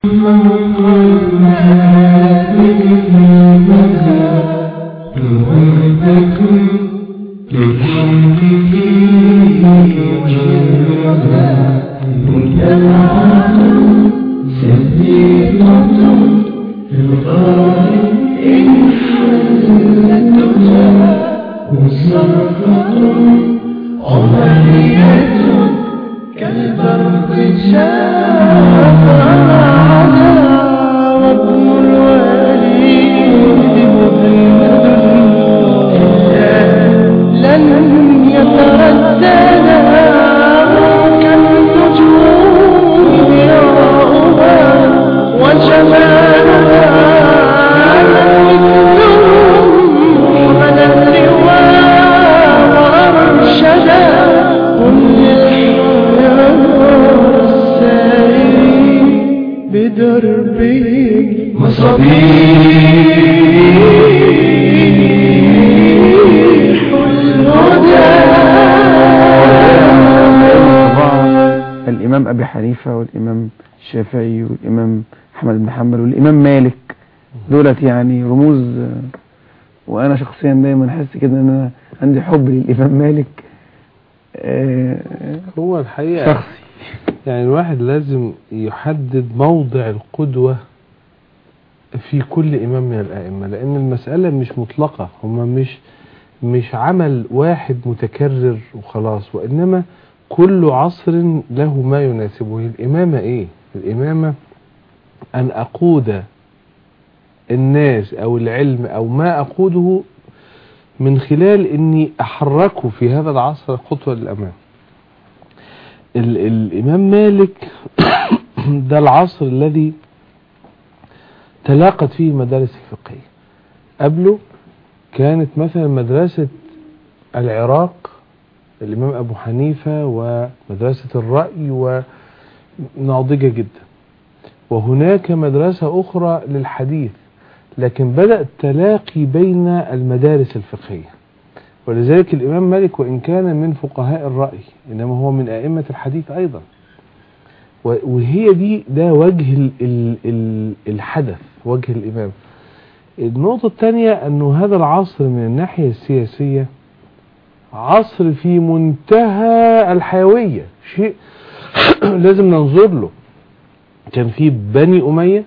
الإمام أبي حنيفة والإمام الشافعي والإمام أحمد بن حنبل والإمام مالك دولت يعني رموز وأنا شخصيا دايما أحس كده إن أنا عندي حب للإمام مالك هو الحقيقة شخصي يعني الواحد لازم يحدد موضع القدوة في كل إمام من الأئمة لأن المسألة مش مطلقة هما مش مش عمل واحد متكرر وخلاص وإنما كل عصر له ما يناسبه الإمامة إيه الإمامة أن أقود الناس أو العلم أو ما أقوده من خلال أني أحركه في هذا العصر خطوة للأمام ال الإمام مالك ده العصر الذي تلاقت فيه مدارس الفقهية قبله كانت مثلا مدرسة العراق الإمام أبو حنيفة ومدرسة الرأي وناضجة جدا وهناك مدرسة أخرى للحديث لكن بدأ التلاقي بين المدارس الفقهية ولذلك الإمام مالك وإن كان من فقهاء الرأي إنما هو من أئمة الحديث أيضا وهي دي ده وجه الحدث وجه الإمام النقطة الثانية أنه هذا العصر من الناحية السياسية عصر في منتهى الحيوية شيء لازم ننظر له كان في بني أمية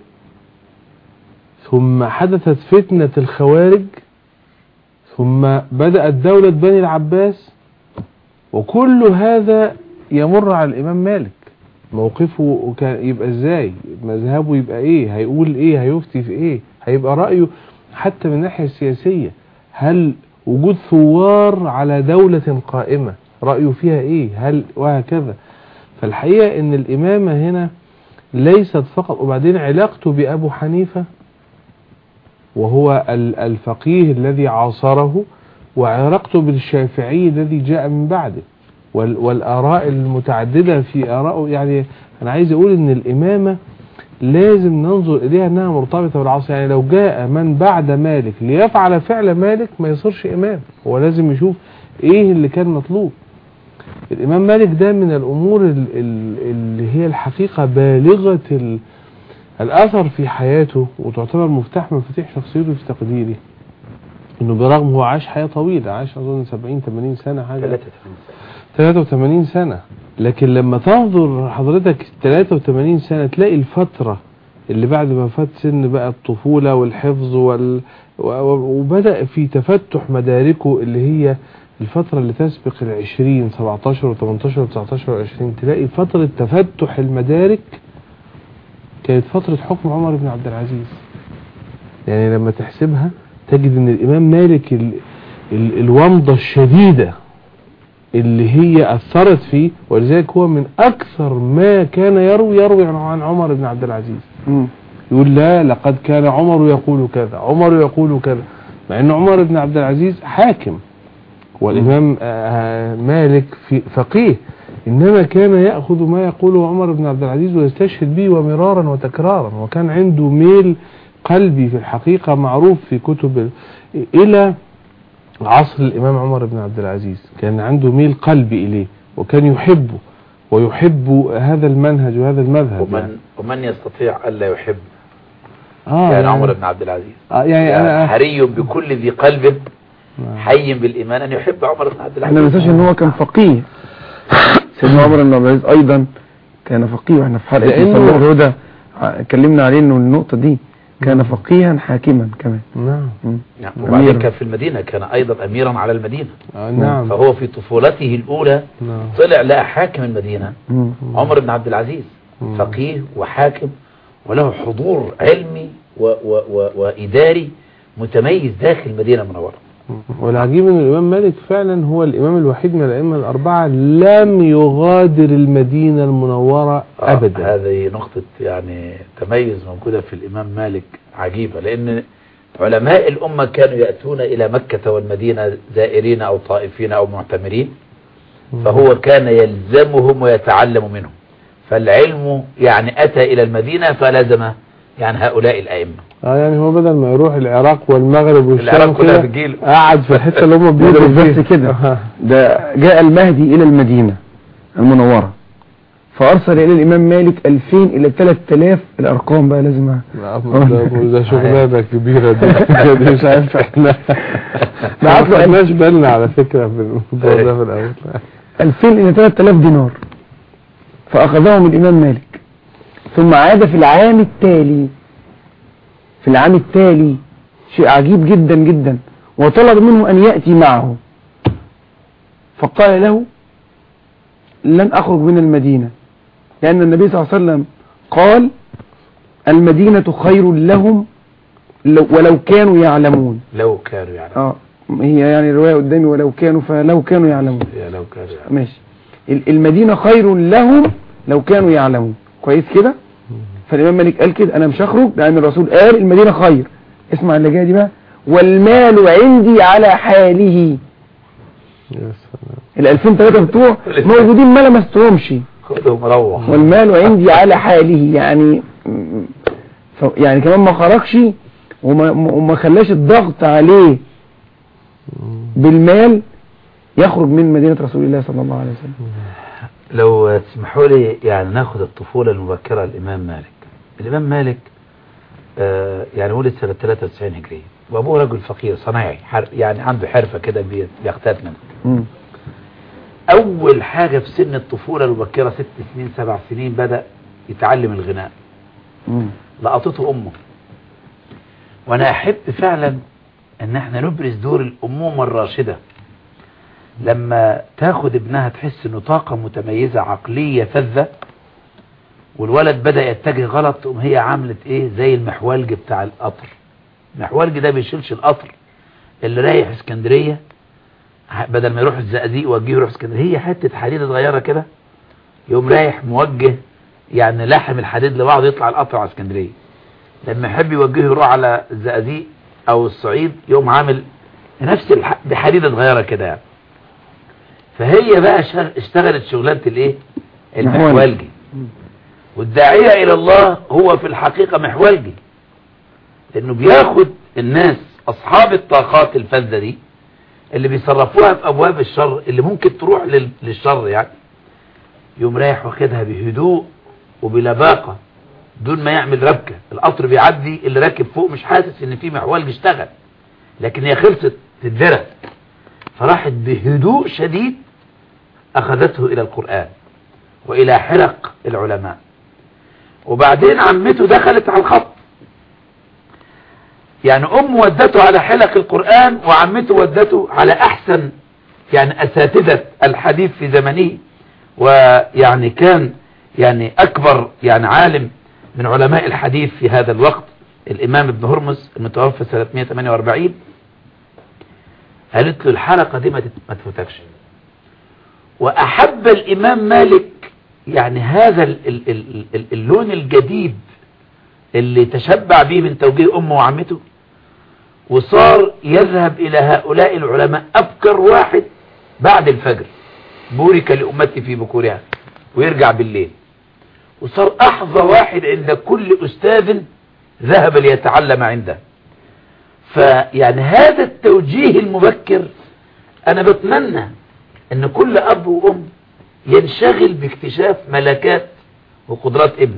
ثم حدثت فتنة الخوارج ثم بدأت دولة بني العباس وكل هذا يمر على الإمام مالك موقفه كان يبقى ازاي مذهبه يبقى ايه هيقول ايه هيفتي في ايه هيبقى رأيه حتى من الناحية السياسية هل وجود ثوار على دولة قائمة رأيه فيها ايه هل وهكذا فالحقيقة ان الامامة هنا ليست فقط وبعدين علاقته بأبو حنيفة وهو الفقيه الذي عاصره وعلاقته بالشافعي الذي جاء من بعده والآراء المتعددة في آراءه يعني أنا عايز أقول إن الإمامة لازم ننظر إليها أنها مرتبطة بالعصر يعني لو جاء من بعد مالك ليفعل فعل مالك ما يصيرش إمام هو لازم يشوف إيه اللي كان مطلوب الإمام مالك ده من الأمور اللي هي الحقيقة بالغة الأثر في حياته وتعتبر مفتاح من مفاتيح شخصيته في تقديري انه برغم هو عاش حياة طويلة عاش اظن 70 80 سنة حاجة 83 سنة لكن لما تنظر حضرتك 83 سنة تلاقي الفترة اللي بعد ما فات سن بقى الطفولة والحفظ وال... وبدأ في تفتح مداركه اللي هي الفترة اللي تسبق العشرين 17 و 18 و 19 و 20 تلاقي فترة تفتح المدارك كانت فترة حكم عمر بن عبد العزيز يعني لما تحسبها تجد ان الامام مالك ال... ال... الومضة الشديدة اللي هي اثرت فيه ولذلك هو من اكثر ما كان يروي يروي عن عمر بن عبد العزيز مم. يقول لا لقد كان عمر يقول كذا عمر يقول كذا مع ان عمر بن عبد العزيز حاكم والامام آه مالك في فقيه انما كان ياخذ ما يقوله عمر بن عبد العزيز ويستشهد به ومرارا وتكرارا وكان عنده ميل قلبي في الحقيقة معروف في كتب إلى عصر الإمام عمر بن عبد العزيز كان عنده ميل قلبي إليه وكان يحبه ويحب هذا المنهج وهذا المذهب يعني. ومن ومن يستطيع الا يحب آه يعني عمر بن عبد العزيز آه يعني يعني أنا حري بكل ذي قلب نعم. حي بالايمان ان يحب عمر بن عبد احنا ما العزيز ننساش ان هو كان فقيه سيدنا عمر بن عبد العزيز ايضا كان فقيه واحنا في حلقه لأنه- صلاح الهدى ع- اتكلمنا عليه انه النقطه دي كان فقيها حاكما كمان نعم مم. نعم. وبعدين أميراً. كان في المدينة كان أيضا أميرا على المدينة آه نعم فهو في طفولته الأولى نعم طلع لقى حاكم المدينة مم. عمر بن عبد العزيز مم. فقيه وحاكم وله حضور علمي و و و وإداري متميز داخل المدينة المنورة والعجيب ان الامام مالك فعلا هو الامام الوحيد من الائمه الاربعه لم يغادر المدينه المنوره آه، ابدا هذه نقطة يعني تميز موجودة في الإمام مالك عجيبة لأن علماء الأمة كانوا يأتون إلى مكة والمدينة زائرين أو طائفين أو معتمرين فهو كان يلزمهم ويتعلم منهم فالعلم يعني أتى إلى المدينة فلزم يعني هؤلاء الأئمة اه يعني هو بدل ما يروح العراق والمغرب والشام العراق كلها كده بتجيله. قعد في الحته اللي هم ده بيدرسوا مش فيها بس كده آه. ده جاء المهدي الى المدينة المنورة فارسل الى الامام مالك 2000 الى 3000 الارقام بقى لازم أ- لا، ده- ده شغلانه كبيره دي دي مش عارف احنا ما بعت له خدناش بالنا على فكره في الموضوع ده في الاول 2000 الى 3000 دينار فاخذهم الامام مالك ثم عاد في العام التالي في العام التالي شيء عجيب جدا جدا وطلب منه ان يأتي معه فقال له لن اخرج من المدينة لان النبي صلى الله عليه وسلم قال المدينة خير لهم لو- ولو كانوا يعلمون لو كانوا يعني اه هي يعني الرواية قدامي ولو كانوا فلو كانوا يعلمون لو كانوا يعني ماشي ال- المدينة خير لهم لو كانوا يعلمون كويس كده فالإمام مالك قال كده أنا مش هخرج لأن الرسول قال المدينة خير اسمع اللي جايه دي بقى والمال عندي على حاله يا سلام ال 2003 بتوع موجودين ما لمستهمش خذهم روح والمال عندي على حاله يعني ف يعني كمان ما خرجش وما, وما خلاش الضغط عليه بالمال يخرج من مدينة رسول الله صلى الله عليه وسلم لو تسمحوا لي يعني ناخد الطفولة المبكرة الإمام مالك الإمام مالك آه يعني ولد سنة 93 هجرية وأبوه رجل فقير صنايعي حر يعني عنده حرفة كده بي- بيقتات منها مم. أول حاجة في سن الطفولة المبكرة ست سنين سبع سنين بدأ يتعلم الغناء مم. لقطته أمه وأنا أحب فعلا أن احنا نبرز دور الأمومة الراشدة لما تاخد ابنها تحس انه طاقة متميزة عقلية فذة والولد بدأ يتجه غلط تقوم هي عملت ايه زي المحولج بتاع القطر المحولج ده بيشيلش القطر اللي رايح اسكندرية ه- بدل ما يروح الزقازيق وجيه يروح اسكندرية هي حتة حديد صغيرة كده يقوم رايح موجه يعني لحم الحديد لبعضه يطلع القطر على اسكندرية لما يحب يوجهه يروح على الزقازيق او الصعيد يقوم عامل نفس الح... بحديدة صغيرة كده يعني فهي بقى شغ... اشتغلت شغلانة الايه المحولجي والداعية الى الله هو في الحقيقة محولجي لانه بياخد الناس اصحاب الطاقات الفذة دي اللي بيصرفوها في ابواب الشر اللي ممكن تروح لل... للشر يعني يوم رايح واخدها بهدوء وبلباقة دون ما يعمل ربكة القطر بيعدي اللي راكب فوق مش حاسس ان في محولج اشتغل لكن هي خلصت تتدرس فراحت بهدوء شديد أخذته إلى القرآن وإلى حلق العلماء وبعدين عمته دخلت على الخط يعني أم ودته على حلق القرآن وعمته ودته على أحسن يعني أساتذة الحديث في زمنه ويعني كان يعني أكبر يعني عالم من علماء الحديث في هذا الوقت الإمام ابن هرمز المتوفى سنة 148 قالت له الحلقة دي ما تت- ما تفوتكش وأحب الإمام مالك يعني هذا ال ال ال ال اللون الجديد اللي تشبع به من توجيه أمه وعمته وصار يذهب إلى هؤلاء العلماء أبكر واحد بعد الفجر بورك لأمتي في بكورها ويرجع بالليل وصار أحظى واحد عند كل أستاذ ذهب ليتعلم عنده فيعني هذا التوجيه المبكر أنا بتمنى أن كل أب وأم ينشغل باكتشاف ملكات وقدرات ابنه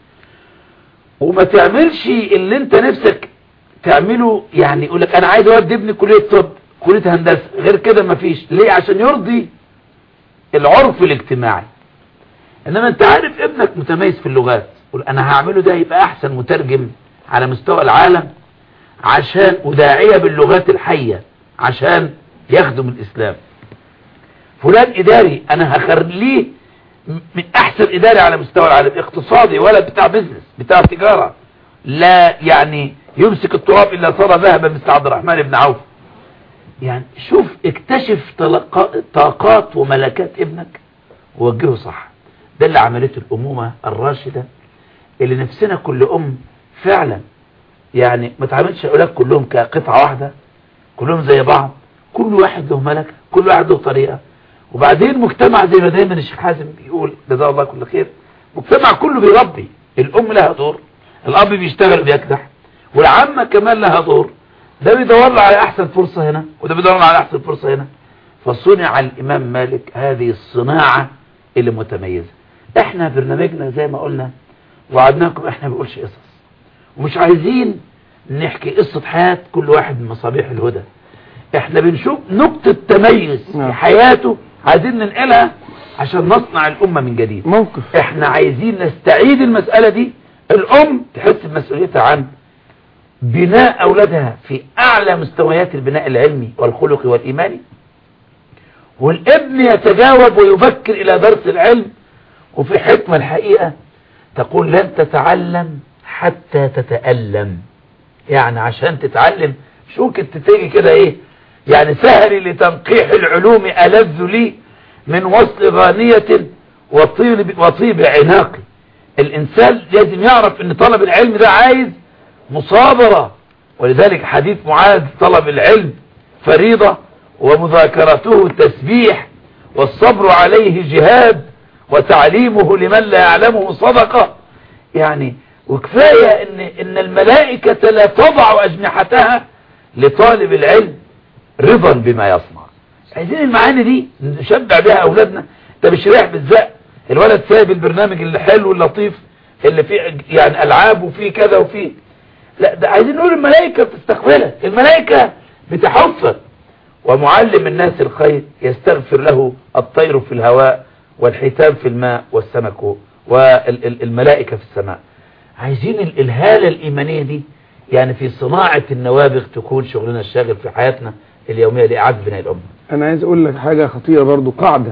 وما تعملش اللي انت نفسك تعمله يعني يقول لك انا عايز اودي ابني كليه طب كليه هندسه غير كده مفيش ليه عشان يرضي العرف الاجتماعي انما انت عارف ابنك متميز في اللغات قول انا هعمله ده يبقى احسن مترجم على مستوى العالم عشان وداعية باللغات الحية عشان يخدم الاسلام فلان اداري انا هخليه من احسن اداري على مستوى العالم اقتصادي ولا بتاع بزنس بتاع تجارة لا يعني يمسك التراب الا صار ذهبا مثل عبد الرحمن بن عوف يعني شوف اكتشف طلقا- طاقات وملكات ابنك ووجهه صح ده اللي عملته الامومة الراشدة اللي نفسنا كل ام فعلا يعني ما تعملش اولاد كلهم كقطعة واحدة كلهم زي بعض كل واحد له ملكة كل واحد له طريقة وبعدين مجتمع زي ما دايما الشيخ حازم بيقول جزاه الله كل خير مجتمع كله بيربي الام لها دور الاب بيشتغل وبيكدح والعامة كمان لها دور ده بيدور له على احسن فرصة هنا وده بيدور له على احسن فرصة هنا فصنع الامام مالك هذه الصناعة اللي متميزة احنا برنامجنا زي ما قلنا وعدناكم احنا ما بنقولش قصص ومش عايزين نحكي قصة حياة كل واحد من مصابيح الهدى احنا بنشوف نقطة تميز في نعم. حياته عايزين ننقلها عشان نصنع الأمة من جديد موقف احنا عايزين نستعيد المسألة دي الأم تحس بمسؤوليتها عن بناء أولادها في أعلى مستويات البناء العلمي والخلقي والإيماني والابن يتجاوب ويفكر إلى درس العلم وفي حكمة الحقيقة تقول لن تتعلم حتى تتألم يعني عشان تتعلم مش ممكن تتيجي كده ايه يعني سهري لتنقيح العلوم ألذ لي من وصل غانية وطيب, وطيب عناقي الإنسان لازم يعرف ان طلب العلم ده عايز مصابرة ولذلك حديث معاذ طلب العلم فريضة ومذاكرته تسبيح والصبر عليه جهاد وتعليمه لمن لا يعلمه صدقة يعني وكفاية ان, إن الملائكة لا تضع أجنحتها لطالب العلم رضا بما يصنع عايزين المعاني دي نشبع بها أولادنا انت مش رايح بالزق الولد سايب البرنامج اللي حلو اللطيف اللي فيه يعني ألعاب وفيه كذا وفيه لا ده عايزين نقول الملائكة بتستقبلك الملائكة بتحفك ومعلم الناس الخير يستغفر له الطير في الهواء والحيتان في الماء والسمك والملائكة في السماء عايزين ال- الهالة الإيمانية دي يعني في صناعة النوابغ تكون شغلنا الشاغل في حياتنا اليومية لإعادة بناء الأمة انا عايز اقول لك حاجة خطيرة برضو قاعدة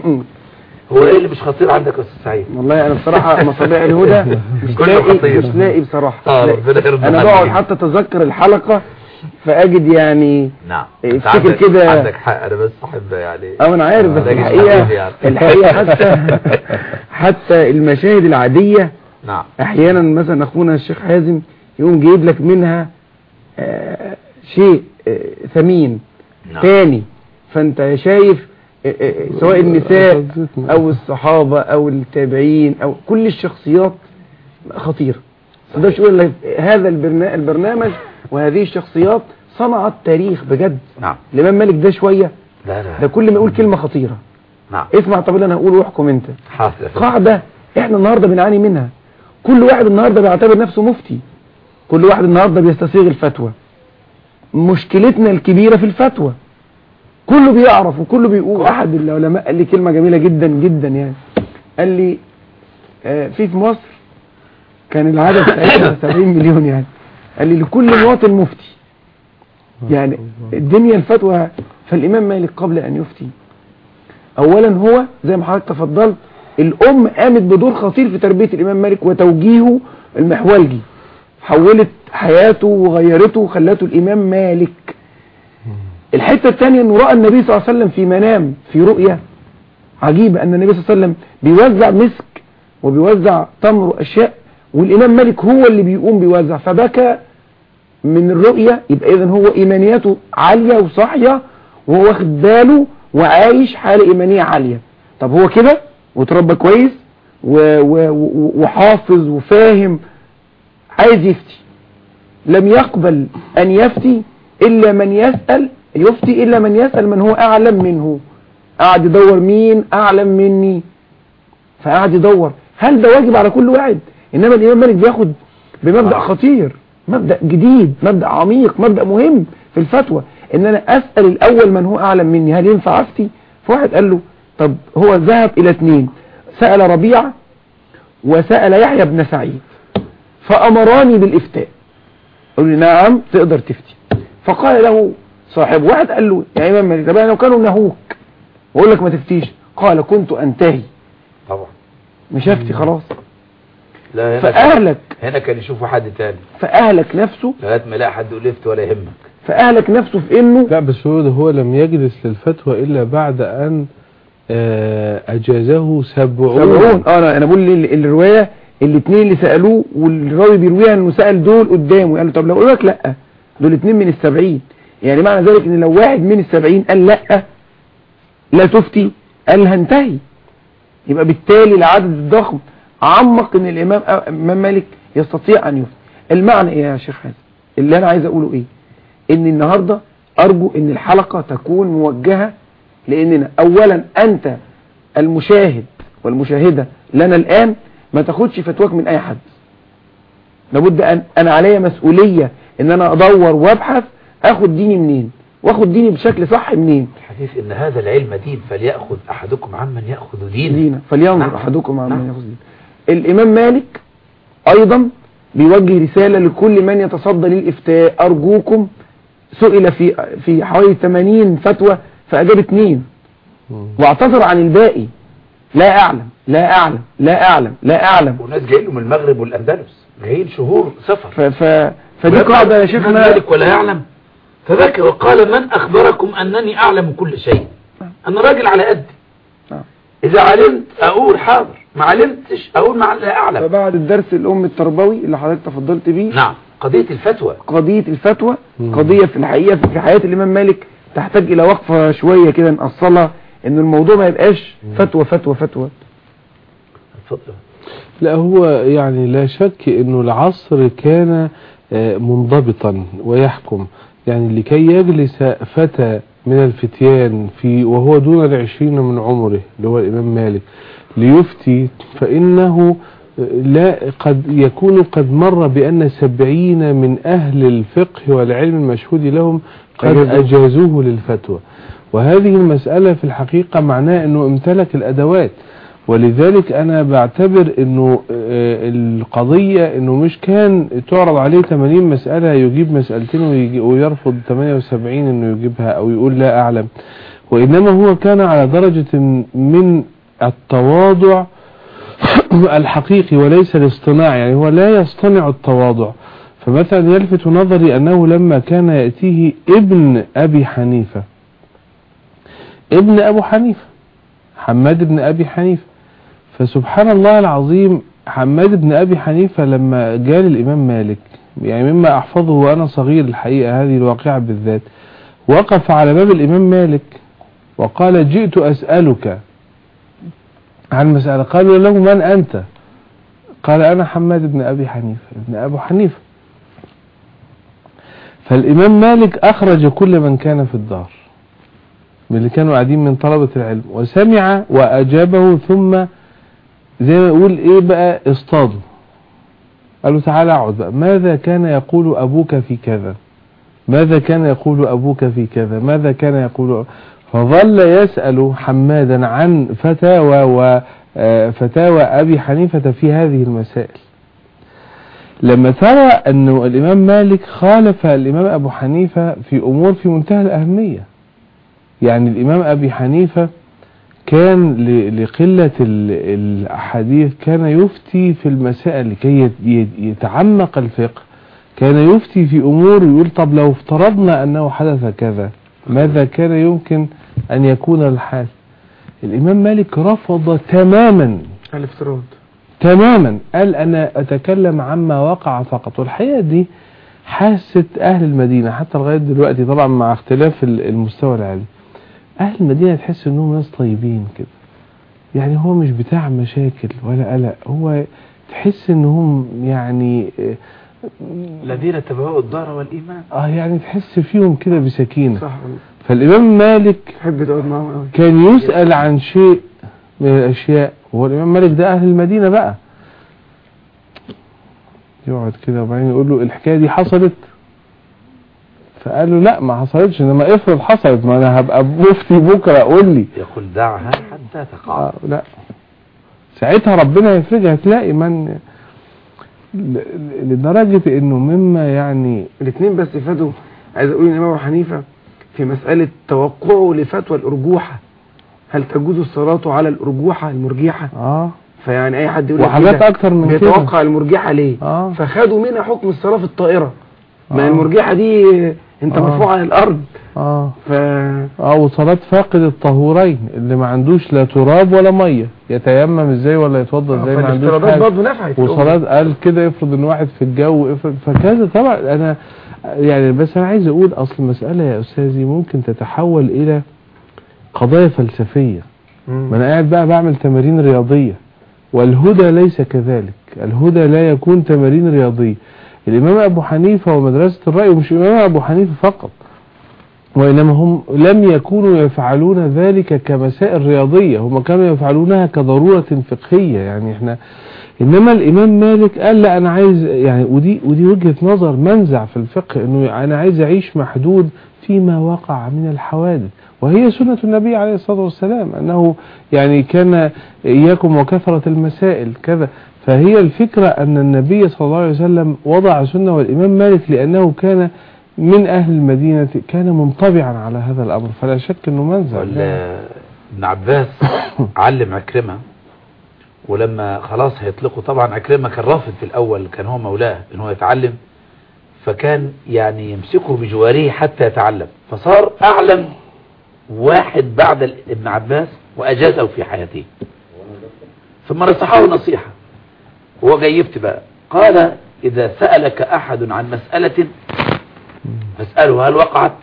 هو إيه اللي مش خطير عندك يا أستاذ سعيد والله انا بصراحة مصابيح الهدى مش كله لاقي خطير. مش لاقي بصراحة آه، مش لاقي. ربنا يرضى انا عنك. بقعد حتى اتذكر الحلقة فاجد يعني نعم إيه، أنت افتكر عندك- كده- عندك حق أنا بس أحب يعني اه انا عارف بس ده جيش الحقيقة حبيبي يعني. الحقيقة حتى حتى المشاهد العادية نعم احيانا مثلا اخونا الشيخ حازم يقوم جايب لك منها آه، شيء آه، ثمين نعم. تاني فانت شايف آه، آه، سواء النساء او الصحابة او التابعين او كل الشخصيات خطيرة ده مش يقول لك هذا البرنا- البرنامج وهذه الشخصيات صنعت تاريخ بجد نعم الامام مالك ده شوية لا لا ده كل ما يقول كلمة خطيرة نعم اسمع طب اللي انا هقوله واحكم انت حاضر قاعدة احنا النهاردة بنعاني منها كل واحد النهاردة بيعتبر نفسه مفتي كل واحد النهاردة بيستسيغ الفتوى مشكلتنا الكبيرة في الفتوى كله بيعرف وكله بيقول احد العلماء قال لي كلمة جميلة جدا جدا يعني قال لي آه، في في مصر كان العدد ساعتها 70 مليون يعني قال لي لكل مواطن مفتي يعني الدنيا الفتوى فالامام مالك قبل ان يفتي اولا هو زي ما حضرتك تفضلت الام قامت بدور خطير في تربية الامام مالك وتوجيهه المحولجي حولت حياته وغيرته وخلته الامام مالك الحتة الثانية انه رأى النبي صلى الله عليه وسلم في منام في رؤية عجيبة ان النبي صلى الله عليه وسلم بيوزع مسك وبيوزع تمر واشياء والامام مالك هو اللي بيقوم بيوزع فبكى من الرؤية يبقى اذا هو ايمانياته عالية وصاحية وهو واخد باله وعايش حالة ايمانية عالية طب هو كده وتربى كويس و و و وحافظ وفاهم عايز يفتي لم يقبل ان يفتي الا من يسأل يفتي الا من يسأل من هو اعلم منه قعد يدور مين اعلم مني فقعد يدور هل ده واجب على كل واحد انما الامام مالك بياخد بمبدأ آه. خطير مبدأ جديد مبدأ عميق مبدأ مهم في الفتوى ان انا اسأل الاول من هو اعلم مني هل ينفع افتي فواحد قال له طب هو ذهب الى اثنين سأل ربيع وسأل يحيى بن سعيد فأمراني بالإفتاء قال لي نعم تقدر تفتي فقال له صاحب واحد قال له يا إمام مالك طب لو كانوا نهوك وأقول لك ما تفتيش قال كنت أنتهي طبعا مش هفتي خلاص لا هنا كان, فأهلك هنا كان يشوفوا حد تاني فأهلك نفسه لغايه ما يلاقي حد يقول لفت ولا يهمك فأهلك نفسه في إنه لا بس هو هو لم يجلس للفتوى إلا بعد أن آه، أجازه سبعون سبعون اه انا انا بقول لي ال- الروايه الاثنين اللي سالوه والراوي بيرويها انه سال دول قدامه قال له طب لو اقول لك لا دول اثنين من السبعين يعني معنى ذلك ان لو واحد من السبعين قال لا لا تفتي قال هنتهي يبقى بالتالي العدد الضخم عمق ان الامام أ- امام مالك يستطيع ان يفتي المعنى ايه يا شيخ حازم اللي انا عايز اقوله ايه ان النهارده ارجو ان الحلقه تكون موجهه لاننا اولا انت المشاهد والمشاهدة لنا الآن ما تاخدش فتواك من أي حد لابد أن أنا عليا مسؤولية إن أنا أدور وأبحث أخد ديني منين وأخد ديني بشكل صح منين الحديث ان هذا العلم دين فليأخذ احدكم عمن يأخذ دينه دينا فلينظر نعم. أحدكم عن نعم. من ياخذ دين الإمام مالك أيضا بيوجه رسالة لكل من يتصدى للإفتاء أرجوكم سئل في في حوالي 80 فتوى فأجاب اثنين مم. واعتذر عن الباقي لا أعلم لا أعلم لا أعلم لا أعلم وناس جايين له من المغرب والاندلس جايين شهور سفر ف ف فدي قاعدة يا من شيخنا ذلك ولا يعلم فذكر وقال من أخبركم أنني أعلم كل شيء أنا راجل على قدي نعم. إذا علمت أقول حاضر ما علمتش أقول مع لا أعلم فبعد الدرس الأم التربوي اللي حضرتك تفضلت بيه نعم قضية الفتوى قضية الفتوى مم. قضية في الحقيقة في حياة الإمام مالك تحتاج إلى وقفة شوية كده نأصلها إن الموضوع ما يبقاش فتوى فتوى فتوى اتفضل لا هو يعني لا شك انه العصر كان آه، منضبطا ويحكم يعني لكي يجلس فتى من الفتيان في وهو دون العشرين من عمره اللي هو الإمام مالك ليفتي فإنه آه، لا قد يكون قد مر بأن سبعين من أهل الفقه والعلم المشهود لهم قد أجازوه. أجازوه للفتوى وهذه المسألة في الحقيقة معناه أنه امتلك الأدوات ولذلك أنا بعتبر أنه آه، القضية أنه مش كان تعرض عليه 80 مسألة يجيب مسألتين ويجي- ويرفض 78 أنه يجيبها أو يقول لا أعلم وإنما هو كان على درجة من التواضع الحقيقي وليس الاصطناع يعني هو لا يصطنع التواضع فمثلا يلفت نظري أنه لما كان يأتيه ابن أبي حنيفة ابن أبو حنيفة حماد بن أبي حنيفة فسبحان الله العظيم حماد بن أبي حنيفة لما جاء الإمام مالك يعني مما أحفظه وأنا صغير الحقيقة هذه الواقعة بالذات وقف على باب الإمام مالك وقال جئت أسألك عن مسألة قالوا له من أنت قال أنا حماد بن أبي حنيفة ابن أبو حنيفة فالإمام مالك أخرج كل من كان في الدار من اللي كانوا قاعدين من طلبة العلم وسمع وأجابه ثم زي ما يقول إيه بقى اصطادوا قالوا تعالى اقعد بقى ماذا كان يقول أبوك في كذا ماذا كان يقول أبوك في كذا ماذا كان يقول فظل يسأل حمادا عن فتاوى وفتاوى أبي حنيفة في هذه المسائل لما ترى أنه الإمام مالك خالف الإمام أبو حنيفة في أمور في منتهى الأهمية يعني الإمام أبي حنيفة كان ل- لقلة ال- الأحاديث كان يفتي في المسائل لكي يت- يت- يتعمق الفقه كان يفتي في أمور يقول طب لو افترضنا أنه حدث كذا ماذا كان يمكن أن يكون الحال الإمام مالك رفض تماما الافتراض تماما قال أنا أتكلم عما وقع فقط والحقيقة دي حاسة أهل المدينة حتى لغاية دلوقتي طبعا مع اختلاف ال- المستوى العلمي أهل المدينة تحس أنهم ناس طيبين كده يعني هو مش بتاع مشاكل ولا قلق هو تحس أنهم يعني آه، الذين تبعوا الدار والإيمان اه يعني تحس فيهم كده بسكينة صح فالإمام مالك تحب تقعد معاهم قوي كان يسأل عن شيء من الأشياء هو الإمام مالك ده أهل المدينة بقى يقعد كده وبعدين يقول له الحكاية دي حصلت فقال له لا ما حصلتش انما افرض حصلت ما انا هبقى مفتي بكره قول لي يقول دعها حتى تقع آه لا ساعتها ربنا يفرجها تلاقي من ل- ل- لدرجة انه مما يعني الاثنين بس فاتوا عايز اقول الامام ابو حنيفه في مساله توقعه لفتوى الارجوحه هل تجوز الصلاه على الارجوحه المرجحه اه فيعني اي حد يقول لك وحاجات كده اكتر من كده بيتوقع المرجحه ليه اه فخدوا منها حكم الصلاه في الطائره ما آه. المرجحه دي انت آه. مرفوع عن الارض اه ف اه وصلاة فاقد الطهورين اللي ما عندوش لا تراب ولا مية يتيمم ازاي ولا يتوضا ازاي ما عندوش فالافتراضات حاجة برضه نفعت وصلاة قال كده افرض ان واحد في الجو افرض فكذا طبعا انا يعني بس انا عايز اقول اصل المسألة يا استاذي ممكن تتحول الى قضايا فلسفية ما انا قاعد بقى بعمل تمارين رياضية والهدى ليس كذلك الهدى لا يكون تمارين رياضية الامام ابو حنيفة ومدرسة الرأي ومش الامام ابو حنيفة فقط وإنما هم لم يكونوا يفعلون ذلك كمسائل رياضية هم كانوا يفعلونها كضرورة فقهية يعني احنا إنما الإمام مالك قال لا أنا عايز يعني ودي ودي وجهة نظر منزع في الفقه إنه أنا عايز أعيش محدود فيما وقع من الحوادث وهي سنة النبي عليه الصلاة والسلام أنه يعني كان إياكم وكثرة المسائل كذا فهي الفكرة أن النبي صلى الله عليه وسلم وضع سنة والإمام مالك لأنه كان من أهل المدينة كان منطبعا على هذا الأمر فلا شك أنه منزع ولا ابن عباس علم عكرمة ولما خلاص هيطلقوا طبعا عكرمة كان رافض في الأول كان هو مولاه ان هو يتعلم فكان يعني يمسكه بجواره حتى يتعلم فصار أعلم واحد بعد ال- ابن عباس وأجازه في حياته ثم نصحه نصيحة هو جاي يفتي بقى قال إذا سألك أحد عن مسألة فاسأله هل وقعت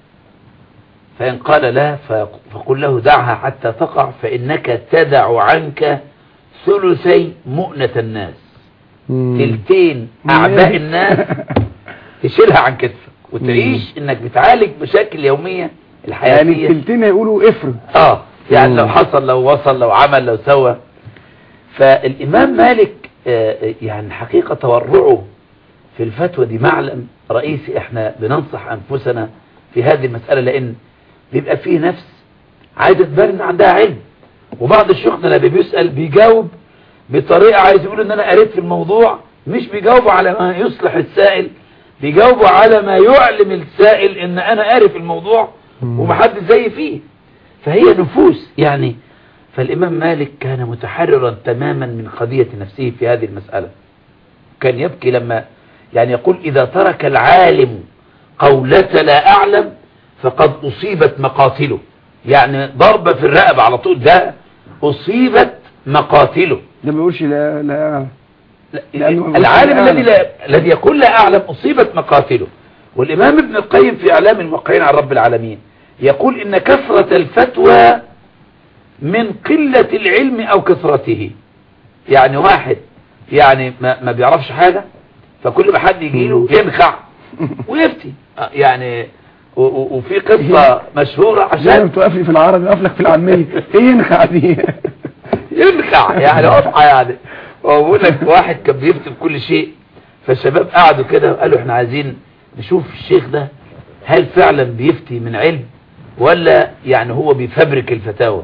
فإن قال لا فق- فقل له دعها حتى تقع فإنك تدع عنك ثلثي مؤنة الناس مم. تلتين أعباء الناس تشيلها عن كتفك وتعيش إنك بتعالج مشاكل يومية يعني الحياتية التلتين هيقولوا افرض اه يعني مم. لو حصل لو وصل لو عمل لو سوى فالإمام مالك آه، آه، يعني حقيقة تورعه في الفتوى دي معلم رئيسي احنا بننصح أنفسنا في هذه المسألة لأن بيبقى فيه نفس عايزة تبان إن عندها علم وبعض الشيوخنا لما بيسأل بيجاوب بطريقة عايز يقول ان انا قريت في الموضوع مش بيجاوبوا على ما يصلح السائل بيجاوبوا على ما يعلم السائل ان انا قاري في الموضوع مم. ومحدش زي فيه فهي نفوس يعني فالامام مالك كان متحررا تماما من قضية نفسه في هذه المسألة كان يبكي لما يعني يقول اذا ترك العالم قولة لا اعلم فقد اصيبت مقاتله يعني ضربة في الرقبة على طول ده اصيبت مقاتله ده ما بيقولش لا لا لا، لأنه العالم لا الذي لا الذي يقول لا أعلم أصيبت مقاتله والإمام ابن القيم في إعلام الموقعين عن رب العالمين يقول إن كثرة الفتوى من قلة العلم أو كثرته يعني واحد يعني ما, ما بيعرفش حاجة فكل ما حد يجي له ينخع ويفتي آه، يعني و- و- وفي قصة مشهورة زي ما عشان بتوقف لي في العربي اقف لك في العاميه ايه ينخع دي ينخع يعني واضحة يعني هو بيقول لك واحد كان بيفتي بكل شيء فالشباب قعدوا كده وقالوا احنا عايزين نشوف الشيخ ده هل فعلا بيفتي من علم ولا يعني هو بيفبرك الفتاوى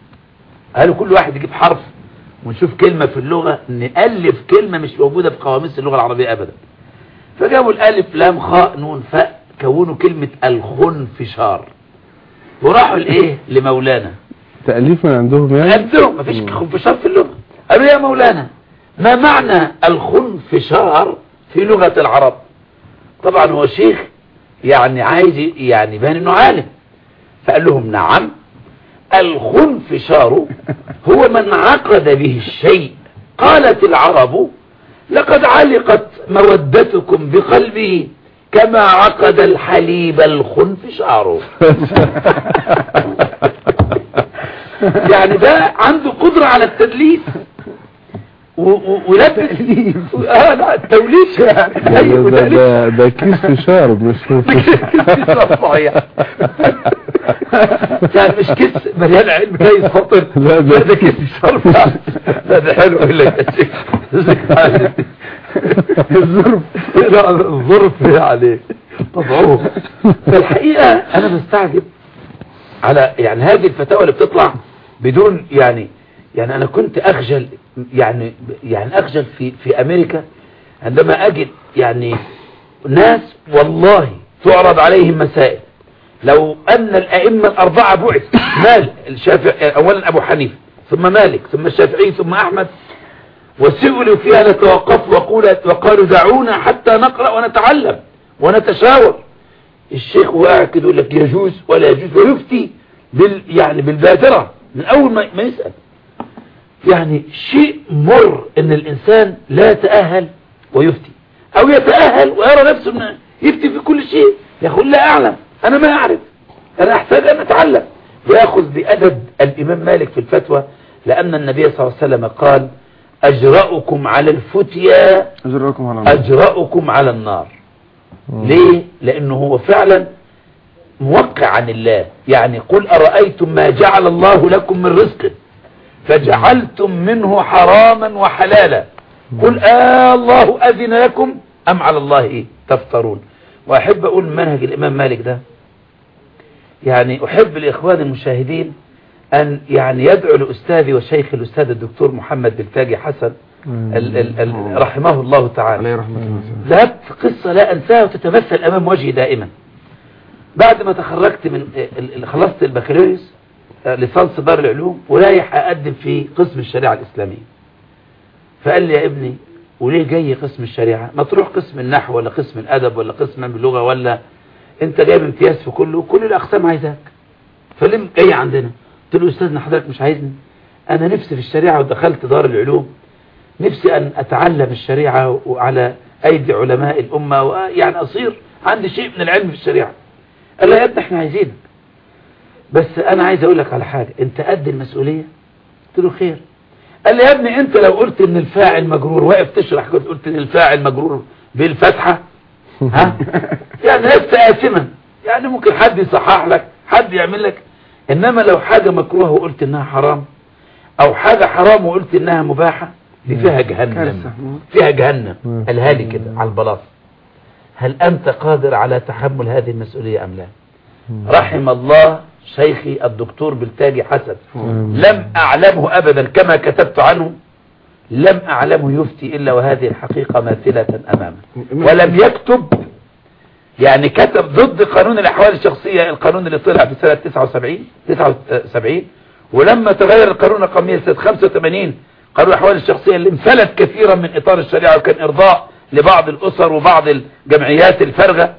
قالوا كل واحد يجيب حرف ونشوف كلمة في اللغة نألف كلمة مش موجودة في قواميس اللغة العربية أبدا فجابوا الألف لام خاء نون فاء كونوا كلمة الخنفشار وراحوا لإيه لمولانا تأليف من عندهم يعني عندهم مفيش خنفشار في اللغة قالوا يا مولانا ما معنى الخنفشار في لغة العرب طبعا هو شيخ يعني عايز يعني يبان انه عالم فقال لهم نعم الخنفشار هو من عقد به الشيء قالت العرب لقد علقت مودتكم بقلبه كما عقد الحليب الخنفشار يعني ده عنده قدرة على التدليس و- و- ولبس اه لا التوليش يعني ايوه ده, تأليف. ده, ده كيس فشار مش صحيح يعني مش كيس مليان علم كيس فاطر لا، ده- ده كيس شرب لا ده حلو يقول لك الظرف لا الظرف يعني طبعوه فالحقيقة انا بستعجب على يعني هذه الفتاوى اللي بتطلع بدون يعني يعني انا كنت اخجل يعني يعني اخجل في في امريكا عندما اجد يعني ناس والله تعرض عليهم مسائل لو ان الائمه الاربعه بعث مال الشافعي اولا ابو حنيفه ثم مالك ثم الشافعي ثم احمد وسئلوا فيها لتوقفوا وقولوا وقالوا دعونا حتى نقرا ونتعلم ونتشاور الشيخ واقع كده يقول لك يجوز ولا يجوز ويفتي بال يعني بالبادره من اول ما ما يسال يعني شيء مر ان الانسان لا يتاهل ويفتي او يتاهل ويرى نفسه انه يفتي في كل شيء يقول لا اعلم انا ما اعرف انا احتاج ان اتعلم وياخذ بادب الامام مالك في الفتوى لان النبي صلى الله عليه وسلم قال اجرأكم على الفتيا أجركم على الله اجرأكم على النار ليه لانه هو فعلا موقع عن الله يعني قل أرأيتم ما جعل الله لكم من رزق فجعلتم منه حراما وحلالا قل آه الله أذن لكم أم على الله إيه تفترون وأحب أقول منهج الإمام مالك ده يعني أحب الإخوان المشاهدين أن يعني يدعو لأستاذي وشيخ الأستاذ الدكتور محمد بلتاجي حسن ال ال ال رحمه الله تعالى عليه رحمة الله ذهبت قصة لا أنساها وتتمثل أمام وجهي دائما بعد ما تخرجت من ال- ال- خلصت البكالوريوس آه، ليسانس دار العلوم ورايح أقدم في قسم الشريعة الإسلامية فقال لي يا ابني وليه جاي قسم الشريعة ما تروح قسم النحو ولا قسم الأدب ولا قسم اللغة ولا أنت جايب امتياز في كله كل الأقسام عايزاك فلم جاي عندنا قلت له أستاذنا حضرتك مش عايزني أنا نفسي في الشريعة ودخلت دار العلوم نفسي أن أتعلم الشريعة وعلى أيدي علماء الأمة ويعني أصير عندي شيء من العلم في الشريعة قال له يا ابني احنا عايزينك بس أنا عايز أقول لك على حاجة أنت قد المسؤولية قلت له خير قال لي يا ابني أنت لو قلت إن الفاعل مجرور واقف تشرح كنت قلت إن الفاعل مجرور بالفتحة ها يعني لست آثما يعني ممكن حد يصحح لك حد يعمل لك إنما لو حاجة مكروهة وقلت إنها حرام أو حاجة حرام وقلت إنها مباحة دي فيها جهنم كارثة. فيها جهنم مم. قالها لي كده على البلاط هل أنت قادر على تحمل هذه المسؤولية أم لا رحم الله شيخي الدكتور بلتاجي حسن لم أعلمه أبدا كما كتبت عنه لم أعلمه يفتي إلا وهذه الحقيقة ماثلة أمامه ولم يكتب يعني كتب ضد قانون الأحوال الشخصية القانون اللي طلع في سنة 79 79 ولما تغير القانون رقم 100 سنة 85 قانون الأحوال الشخصية اللي انفلت كثيرا من إطار الشريعة وكان إرضاء لبعض الأسر وبعض الجمعيات الفارغة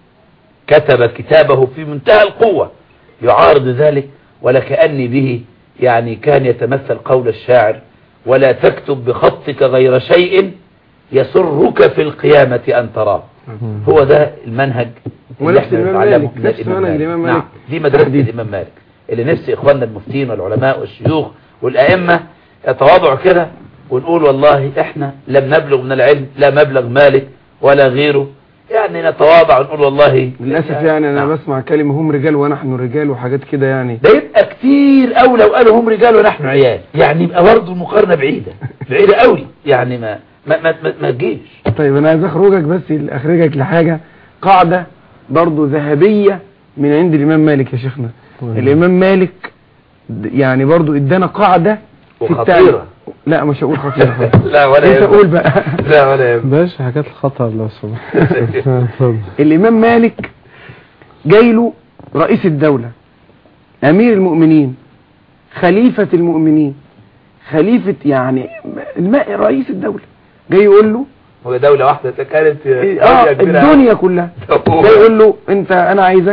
كتب كتابه في منتهى القوة يعارض ذلك ولكأني به يعني كان يتمثل قول الشاعر ولا تكتب بخطك غير شيء يسرك في القيامة أن تراه هو ده المنهج اللي ونفس احنا الإمام بنتعلمه مالك، من نفس الإمام منهج الإمام نعم مالك. دي مدرسة الإمام مالك اللي نفسي إخواننا المفتين والعلماء والشيوخ والأئمة يتواضعوا كده ونقول والله إحنا لم نبلغ من العلم لا مبلغ مالك ولا غيره يعني نتواضع ونقول والله للأسف يعني أنا نعم. بسمع كلمة هم رجال ونحن رجال وحاجات كده يعني ده يبقى كتير قوي لو قالوا هم رجال ونحن عيال يعني يبقى برضه المقارنة بعيدة بعيدة قوي يعني ما ما ما, ما, ما تجيش طيب أنا عايز أخرجك بس أخرجك لحاجة قاعدة برضو ذهبية من عند الإمام مالك يا شيخنا الإمام مالك د- يعني برضو ادانا قاعدة في وخطيرة. التعليم. لا مش هقول خطيرة لا ولا انت يهمك. قول بقى لا ولا يهمك. باش حاجات الخطر لو سمحت اتفضل. الإمام مالك جاي له رئيس الدولة أمير المؤمنين خليفة المؤمنين خليفة يعني الماء رئيس الدولة جاي يقول له هو دولة واحدة كانت اه الدنيا كلها أوه. جاي يقول له انت انا عايزك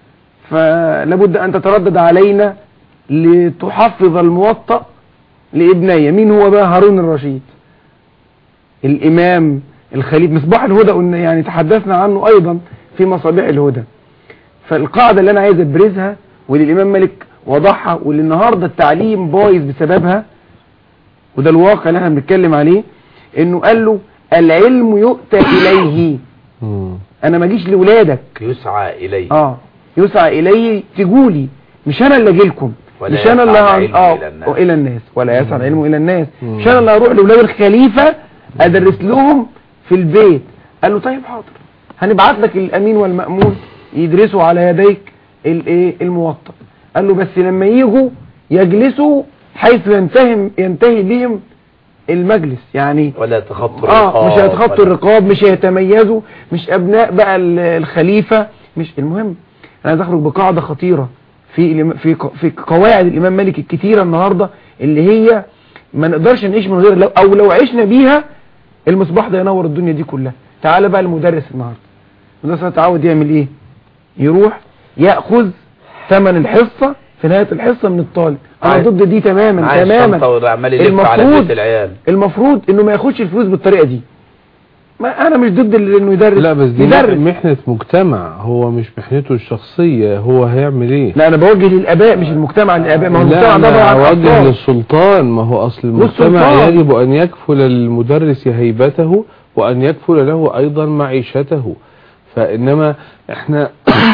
فلابد ان تتردد علينا لتحفظ الموطأ لابني مين هو بقى هارون الرشيد الامام الخليفة مصباح الهدى قلنا يعني تحدثنا عنه ايضا في مصابيح الهدى فالقاعدة اللي انا عايز ابرزها واللي الامام مالك وضعها واللي النهاردة التعليم بايظ بسببها وده الواقع اللي احنا بنتكلم عليه انه قال له العلم يؤتى اليه مم. انا ما اجيش لولادك يسعى إليه اه يسعى اليه تجولي مش انا اللي اجي لكم ولا مش انا اللي يسعى هعمل- العلم اه إلى الناس. والى الناس ولا يسعى العلم الى الناس مم. مش انا اللي هروح لاولاد الخليفه ادرس لهم في البيت قال له طيب حاضر هنبعت لك الامين والمامون يدرسوا على يديك الايه الموطأ قال له بس لما يجوا يجلسوا حيث ينتهي ينتهي بهم المجلس يعني ولا تخطوا اه مش هيتخطوا ولا- الرقاب مش هيتميزوا مش ابناء بقى ال- الخليفة مش المهم انا عايز اخرج بقاعدة خطيرة في الإم- في ق- في قواعد الامام مالك الكتيرة النهاردة اللي هي ما نقدرش نعيش من غير لو او لو عشنا بيها المصباح ده ينور الدنيا دي كلها تعالى بقى المدرس النهاردة المدرس متعود يعمل ايه يروح ياخذ ثمن الحصة في نهاية الحصة من الطالب انا عايز- ضد دي تماما عايز تماما شنطة وعمال يلف على المفروض- بيت العيال المفروض انه ما ياخدش الفلوس بالطريقه دي ما انا مش ضد ال- انه يدرس لا بس دي يدرس محنة مجتمع هو مش محنته الشخصية هو هيعمل ايه لا انا بوجه للاباء مش المجتمع للاباء ما هو لا المجتمع ده بقى انا على اوجه الأطفال. للسلطان ما هو اصل المجتمع والسلطان. يجب ان يكفل المدرس هيبته وان يكفل له ايضا معيشته فانما احنا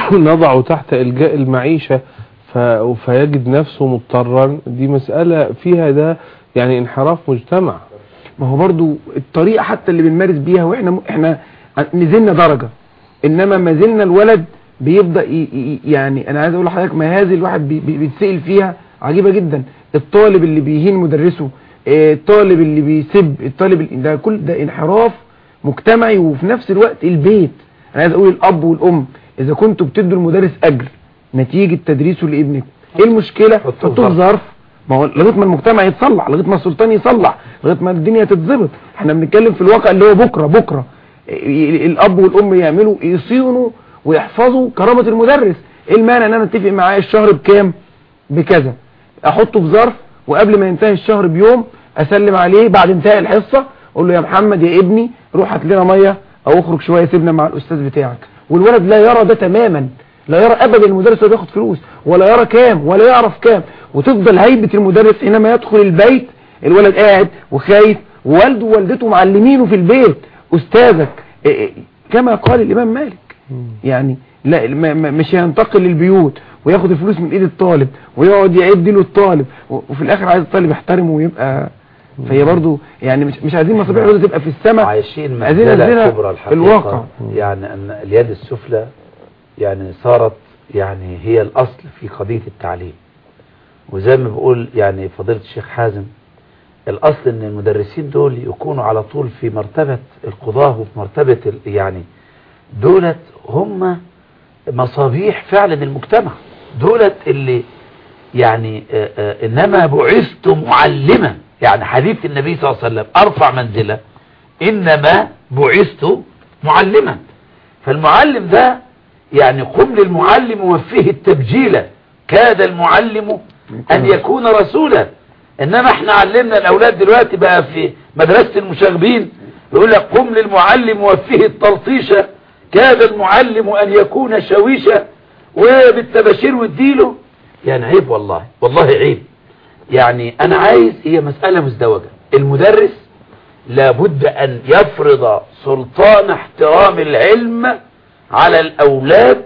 نضع تحت الجاء المعيشة ف... فيجد نفسه مضطرا دي مسألة فيها ده يعني انحراف مجتمع ما هو برضو الطريقه حتى اللي بنمارس بيها واحنا م- احنا نزلنا درجه انما ما زلنا الولد بيبدا ي... ي- يعني انا عايز اقول لحضرتك ما هذه الواحد بي... بي- بيتسال فيها عجيبه جدا الطالب اللي بيهين مدرسه آه، الطالب اللي بيسب الطالب اللي ده كل ده انحراف مجتمعي وفي نفس الوقت البيت انا عايز اقول الاب والام اذا كنتوا بتدوا المدرس اجر نتيجه تدريسه لابنكم ايه المشكله حطوه في حطوه في ظرف. ظرف ما هو لغايه ما المجتمع يتصلح لغايه ما السلطان يصلح لغايه ما الدنيا تتظبط احنا بنتكلم في الواقع اللي هو بكره بكره ي- الاب والام يعملوا يصينوا ويحفظوا كرامه المدرس ايه المانع ان انا اتفق معاه الشهر بكام بكذا احطه في ظرف وقبل ما ينتهي الشهر بيوم اسلم عليه بعد انتهاء الحصه اقول له يا محمد يا ابني روح هات لنا ميه او اخرج شويه سيبنا مع الاستاذ بتاعك والولد لا يرى ده تماما لا يرى ابدا المدرس وهو بياخد فلوس ولا يرى كام ولا يعرف كام وتفضل هيبه المدرس حينما يدخل البيت الولد قاعد وخايف ووالده ووالدته معلمينه في البيت استاذك إيه إيه كما قال الامام مالك يعني لا ما- ما- مش هينتقل للبيوت وياخد الفلوس من ايد الطالب ويقعد يعد له الطالب و- وفي الاخر عايز الطالب يحترمه ويبقى فهي برضو يعني مش مش عايزين مصابيح الهدى تبقى في السماء عايشين عايزين مهزلة ننزلها كبرى الحقيقة الواقع. يعني أن اليد السفلى يعني صارت يعني هي الأصل في قضية التعليم وزي ما بقول يعني فضيلة الشيخ حازم الأصل أن المدرسين دول يكونوا على طول في مرتبة القضاة وفي مرتبة ال- يعني دولت هم مصابيح فعلا المجتمع دولت اللي يعني آه، آه، إنما بعثت معلما يعني حديث النبي صلى الله عليه وسلم أرفع منزلة إنما بعثت معلما فالمعلم ده يعني قم للمعلم وفيه التبجيل كاد المعلم أن يكون رسولا إنما احنا علمنا الأولاد دلوقتي بقى في مدرسة المشاغبين يقول لك قم للمعلم وفيه التلطيشة كاد المعلم أن يكون شويشة وبالتباشير واديله يعني عيب والله والله عيب يعني أنا عايز هي مسألة مزدوجة المدرس لابد أن يفرض سلطان احترام العلم على الأولاد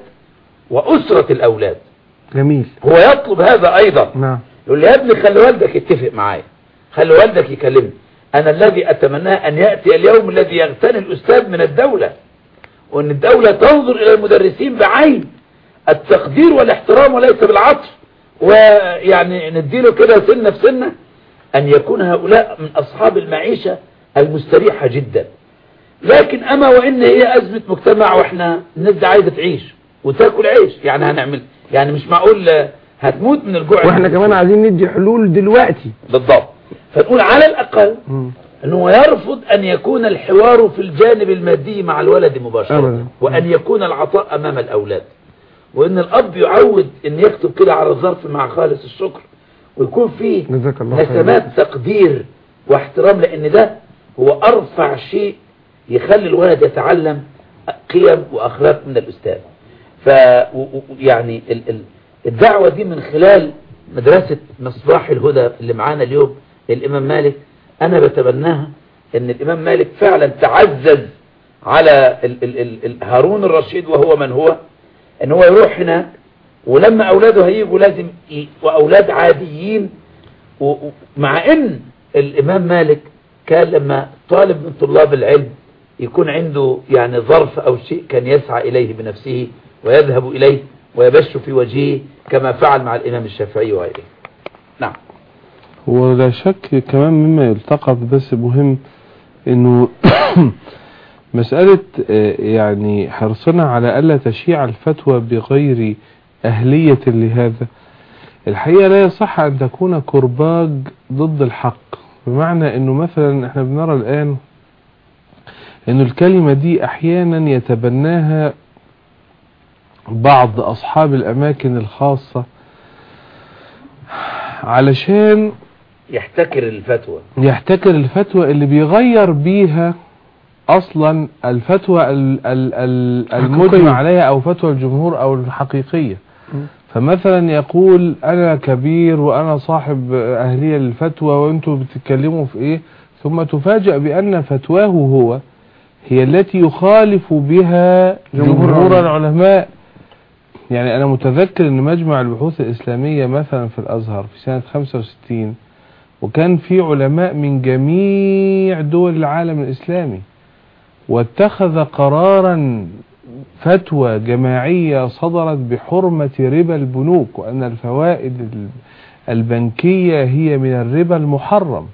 وأسرة الأولاد جميل هو يطلب هذا أيضا نعم يقول لي يا ابني خلي والدك يتفق معايا خلي والدك يكلمني أنا الذي أتمناه أن يأتي اليوم الذي يغتني الأستاذ من الدولة وأن الدولة تنظر إلى المدرسين بعين التقدير والاحترام وليس بالعطف ويعني نديله كده سنة في سنة أن يكون هؤلاء من أصحاب المعيشة المستريحة جدا لكن أما وإن هي أزمة مجتمع وإحنا الناس دي عايزة تعيش وتاكل عيش يعني هنعمل يعني مش معقول آه، هتموت من الجوع واحنا كمان عايزين ندي حلول دلوقتي بالضبط فنقول على الأقل أنه يرفض أن يكون الحوار في الجانب المادي مع الولد مباشرة أبداً. وأن يكون العطاء أمام الأولاد وأن الأب يعود أن يكتب كده على الظرف مع خالص الشكر ويكون فيه جزاك الله خير نسمات تقدير واحترام لأن ده هو أرفع شيء يخلي الولد يتعلم قيم وأخلاق من الأستاذ ف و- و- يعني ال- ال- الدعوة دي من خلال مدرسة مصباح الهدى اللي معانا اليوم الإمام مالك أنا بتبناها أن الإمام مالك فعلا تعزز على ال ال ال ال هارون الرشيد وهو من هو أن هو يروح هنا ولما اولاده هيجوا لازم ي... واولاد عاديين و... و- مع ان الامام مالك كان لما طالب من طلاب العلم يكون عنده يعني ظرف او شيء كان يسعى اليه بنفسه ويذهب اليه ويبش في وجهه كما فعل مع الامام الشافعي وغيره نعم ولا شك كمان مما يلتقط بس مهم انه مسألة آه، يعني حرصنا على ألا تشيع الفتوى بغير أهلية لهذا الحقيقة لا يصح أن تكون كرباج ضد الحق بمعنى أنه مثلا احنا بنرى الآن أن الكلمة دي أحيانا يتبناها بعض أصحاب الأماكن الخاصة علشان يحتكر الفتوى يحتكر الفتوى اللي بيغير بيها اصلا الفتوى ال- ال- ال- المجمع حقيقية. عليها او فتوى الجمهور او الحقيقية م. فمثلا يقول انا كبير وانا صاحب اهلية للفتوى وانتم بتتكلموا في ايه ثم تفاجأ بان فتواه هو هي التي يخالف بها جمهور جمهور العلماء. العلماء يعني انا متذكر ان مجمع البحوث الاسلامية مثلا في الازهر في سنة 65 وكان في علماء من جميع دول العالم الإسلامي واتخذ قرارا فتوى جماعية صدرت بحرمة ربا البنوك وأن الفوائد ال- البنكية هي من الربا المحرم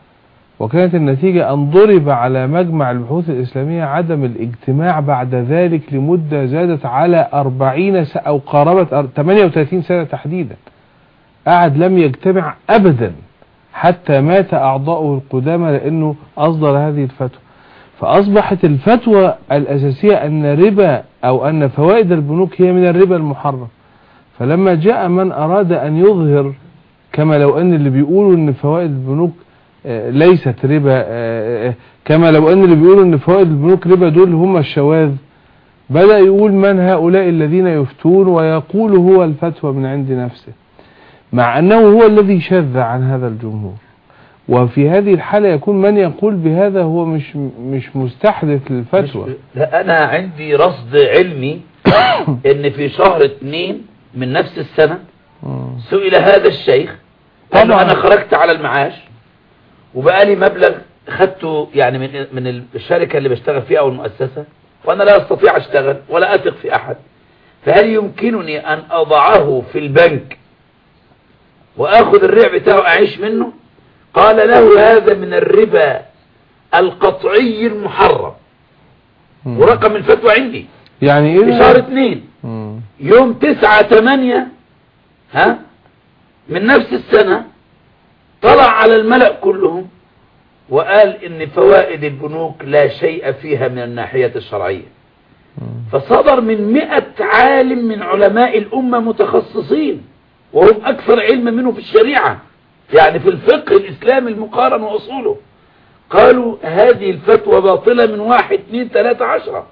وكانت النتيجة أن ضرب على مجمع البحوث الإسلامية عدم الاجتماع بعد ذلك لمدة زادت على 40 سنة أو قاربت أر- 38 سنة تحديدا قعد لم يجتمع أبدا حتى مات أعضاؤه القدامى لأنه أصدر هذه الفتوى فأصبحت الفتوى الأساسية أن ربا أو أن فوائد البنوك هي من الربا المحرم فلما جاء من أراد أن يظهر كما لو أن اللي بيقولوا أن فوائد البنوك آه، ليست ربا آه، آه، كما لو أن اللي بيقولوا أن فوائد البنوك ربا دول هم الشواذ بدأ يقول من هؤلاء الذين يفتون ويقول هو الفتوى من عند نفسه مع أنه هو الذي شذ عن هذا الجمهور وفي هذه الحالة يكون من يقول بهذا هو مش مش مستحدث للفتوى مش- لا انا عندي رصد علمي ان في شهر اتنين من نفس السنة مم. سئل هذا الشيخ قال له طبعا. انا خرجت على المعاش وبقى لي مبلغ خدته يعني من من الشركة اللي بشتغل فيها او المؤسسة وانا لا استطيع اشتغل ولا اثق في احد فهل يمكنني ان اضعه في البنك واخذ الريع بتاعه اعيش منه قال له هذا من الربا القطعي المحرم مم. ورقم الفتوى عندي يعني في شهر إذا اتنين مم. يوم تسعة تمانية ها من نفس السنة طلع على الملأ كلهم وقال ان فوائد البنوك لا شيء فيها من الناحية الشرعية مم. فصدر من مئة عالم من علماء الأمة متخصصين وهم أكثر علما منه في الشريعة يعني في الفقه الإسلامي المقارن وأصوله قالوا هذه الفتوى باطلة من واحد اثنين ثلاثة عشرة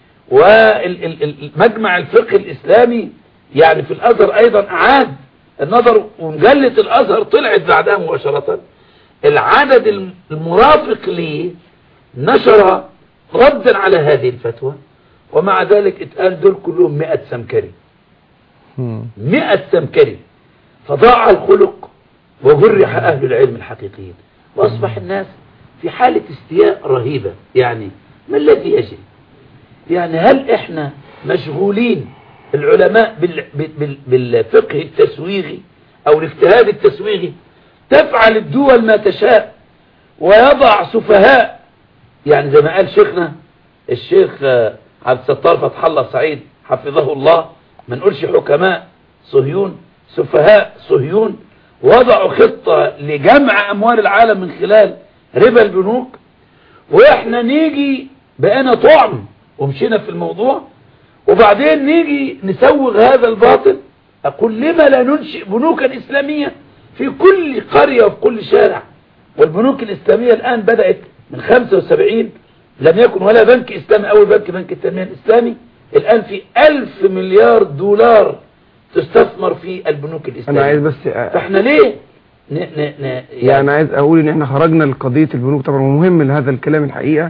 ومجمع الفقه الإسلامي يعني في الأزهر أيضا أعاد النظر ومجلة الأزهر طلعت بعدها مباشرة العدد المرافق ليه نشر ردا على هذه الفتوى ومع ذلك اتقال دول كلهم مئة سمكري مم. مئة سمكري فضاع الخلق وجرح أهل العلم الحقيقيين وأصبح الناس في حالة استياء رهيبة يعني ما الذي يجري يعني هل احنا مشغولين العلماء بال بال بالفقه التسويغي او الاجتهاد التسويغي تفعل الدول ما تشاء ويضع سفهاء يعني زي ما قال شيخنا الشيخ آه، عبد الستار فتح الله سعيد حفظه الله ما نقولش حكماء صهيون سفهاء صهيون وضعوا خطة لجمع أموال العالم من خلال ربا البنوك وإحنا نيجي بقينا طعم ومشينا في الموضوع وبعدين نيجي نسوغ هذا الباطل أقول لما لا ننشئ بنوكا إسلامية في كل قرية وفي كل شارع والبنوك الإسلامية الآن بدأت من 75 لم يكن ولا بنك إسلامي أول بنك بنك التنمية الإسلامي الآن في ألف مليار دولار تستثمر في البنوك انا عايز الإسلامية بس فاحنا ليه ن ن ن يعني عايز اقول ان احنا خرجنا لقضية البنوك طبعا ومهم لهذا الكلام الحقيقة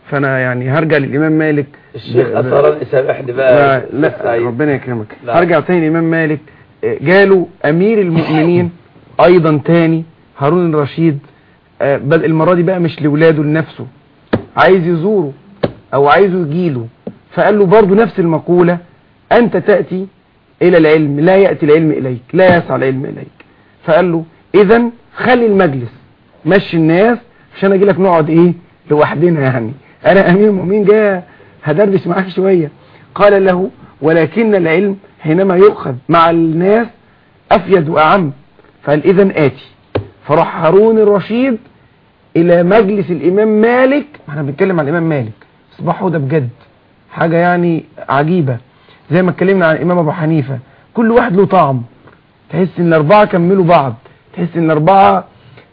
فانا يعني هرجع للامام مالك الشيخ ب- ب- اثرني سامحني بقى لا, يا لا أستاذ سعيد. ربنا يكرمك لا. هرجع تاني للامام مالك آه، جاله امير المؤمنين ايضا تاني هارون الرشيد آه، بل المره دي بقى مش لاولاده لنفسه عايز يزوره او عايزه يجيله فقال له برضه نفس المقوله انت تاتي الى العلم لا ياتي العلم اليك لا يسعى العلم اليك فقال له اذا خلي المجلس مشي الناس عشان اجي لك نقعد ايه لوحدنا يعني انا امير المؤمنين جاي هدردش معاك شويه قال له ولكن العلم حينما يؤخذ مع الناس افيد واعم فقال اذا اتي فراح هارون الرشيد الى مجلس الامام مالك احنا بنتكلم عن الامام مالك اصبحوا ده بجد حاجه يعني عجيبه زي ما اتكلمنا عن الامام ابو حنيفه كل واحد له طعم تحس ان الاربعه كملوا بعض تحس ان الاربعه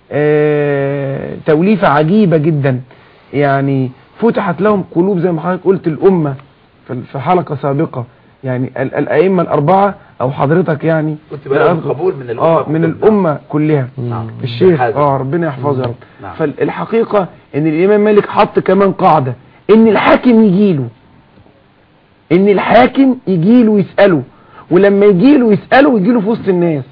آه توليفه عجيبه جدا يعني فتحت لهم قلوب زي ما حضرتك قلت الامه في في حلقه سابقه يعني ال- الائمه الاربعه او حضرتك يعني كنت بقى لهم قبول من الامه اه من كلها. الامه كلها نعم. الشيخ حازم. اه ربنا يحفظه يا رب نعم. فالحقيقه ان الامام مالك حط كمان قاعده ان الحاكم يجيله ان الحاكم يجيله يساله ولما يجيله يساله يجيله في وسط الناس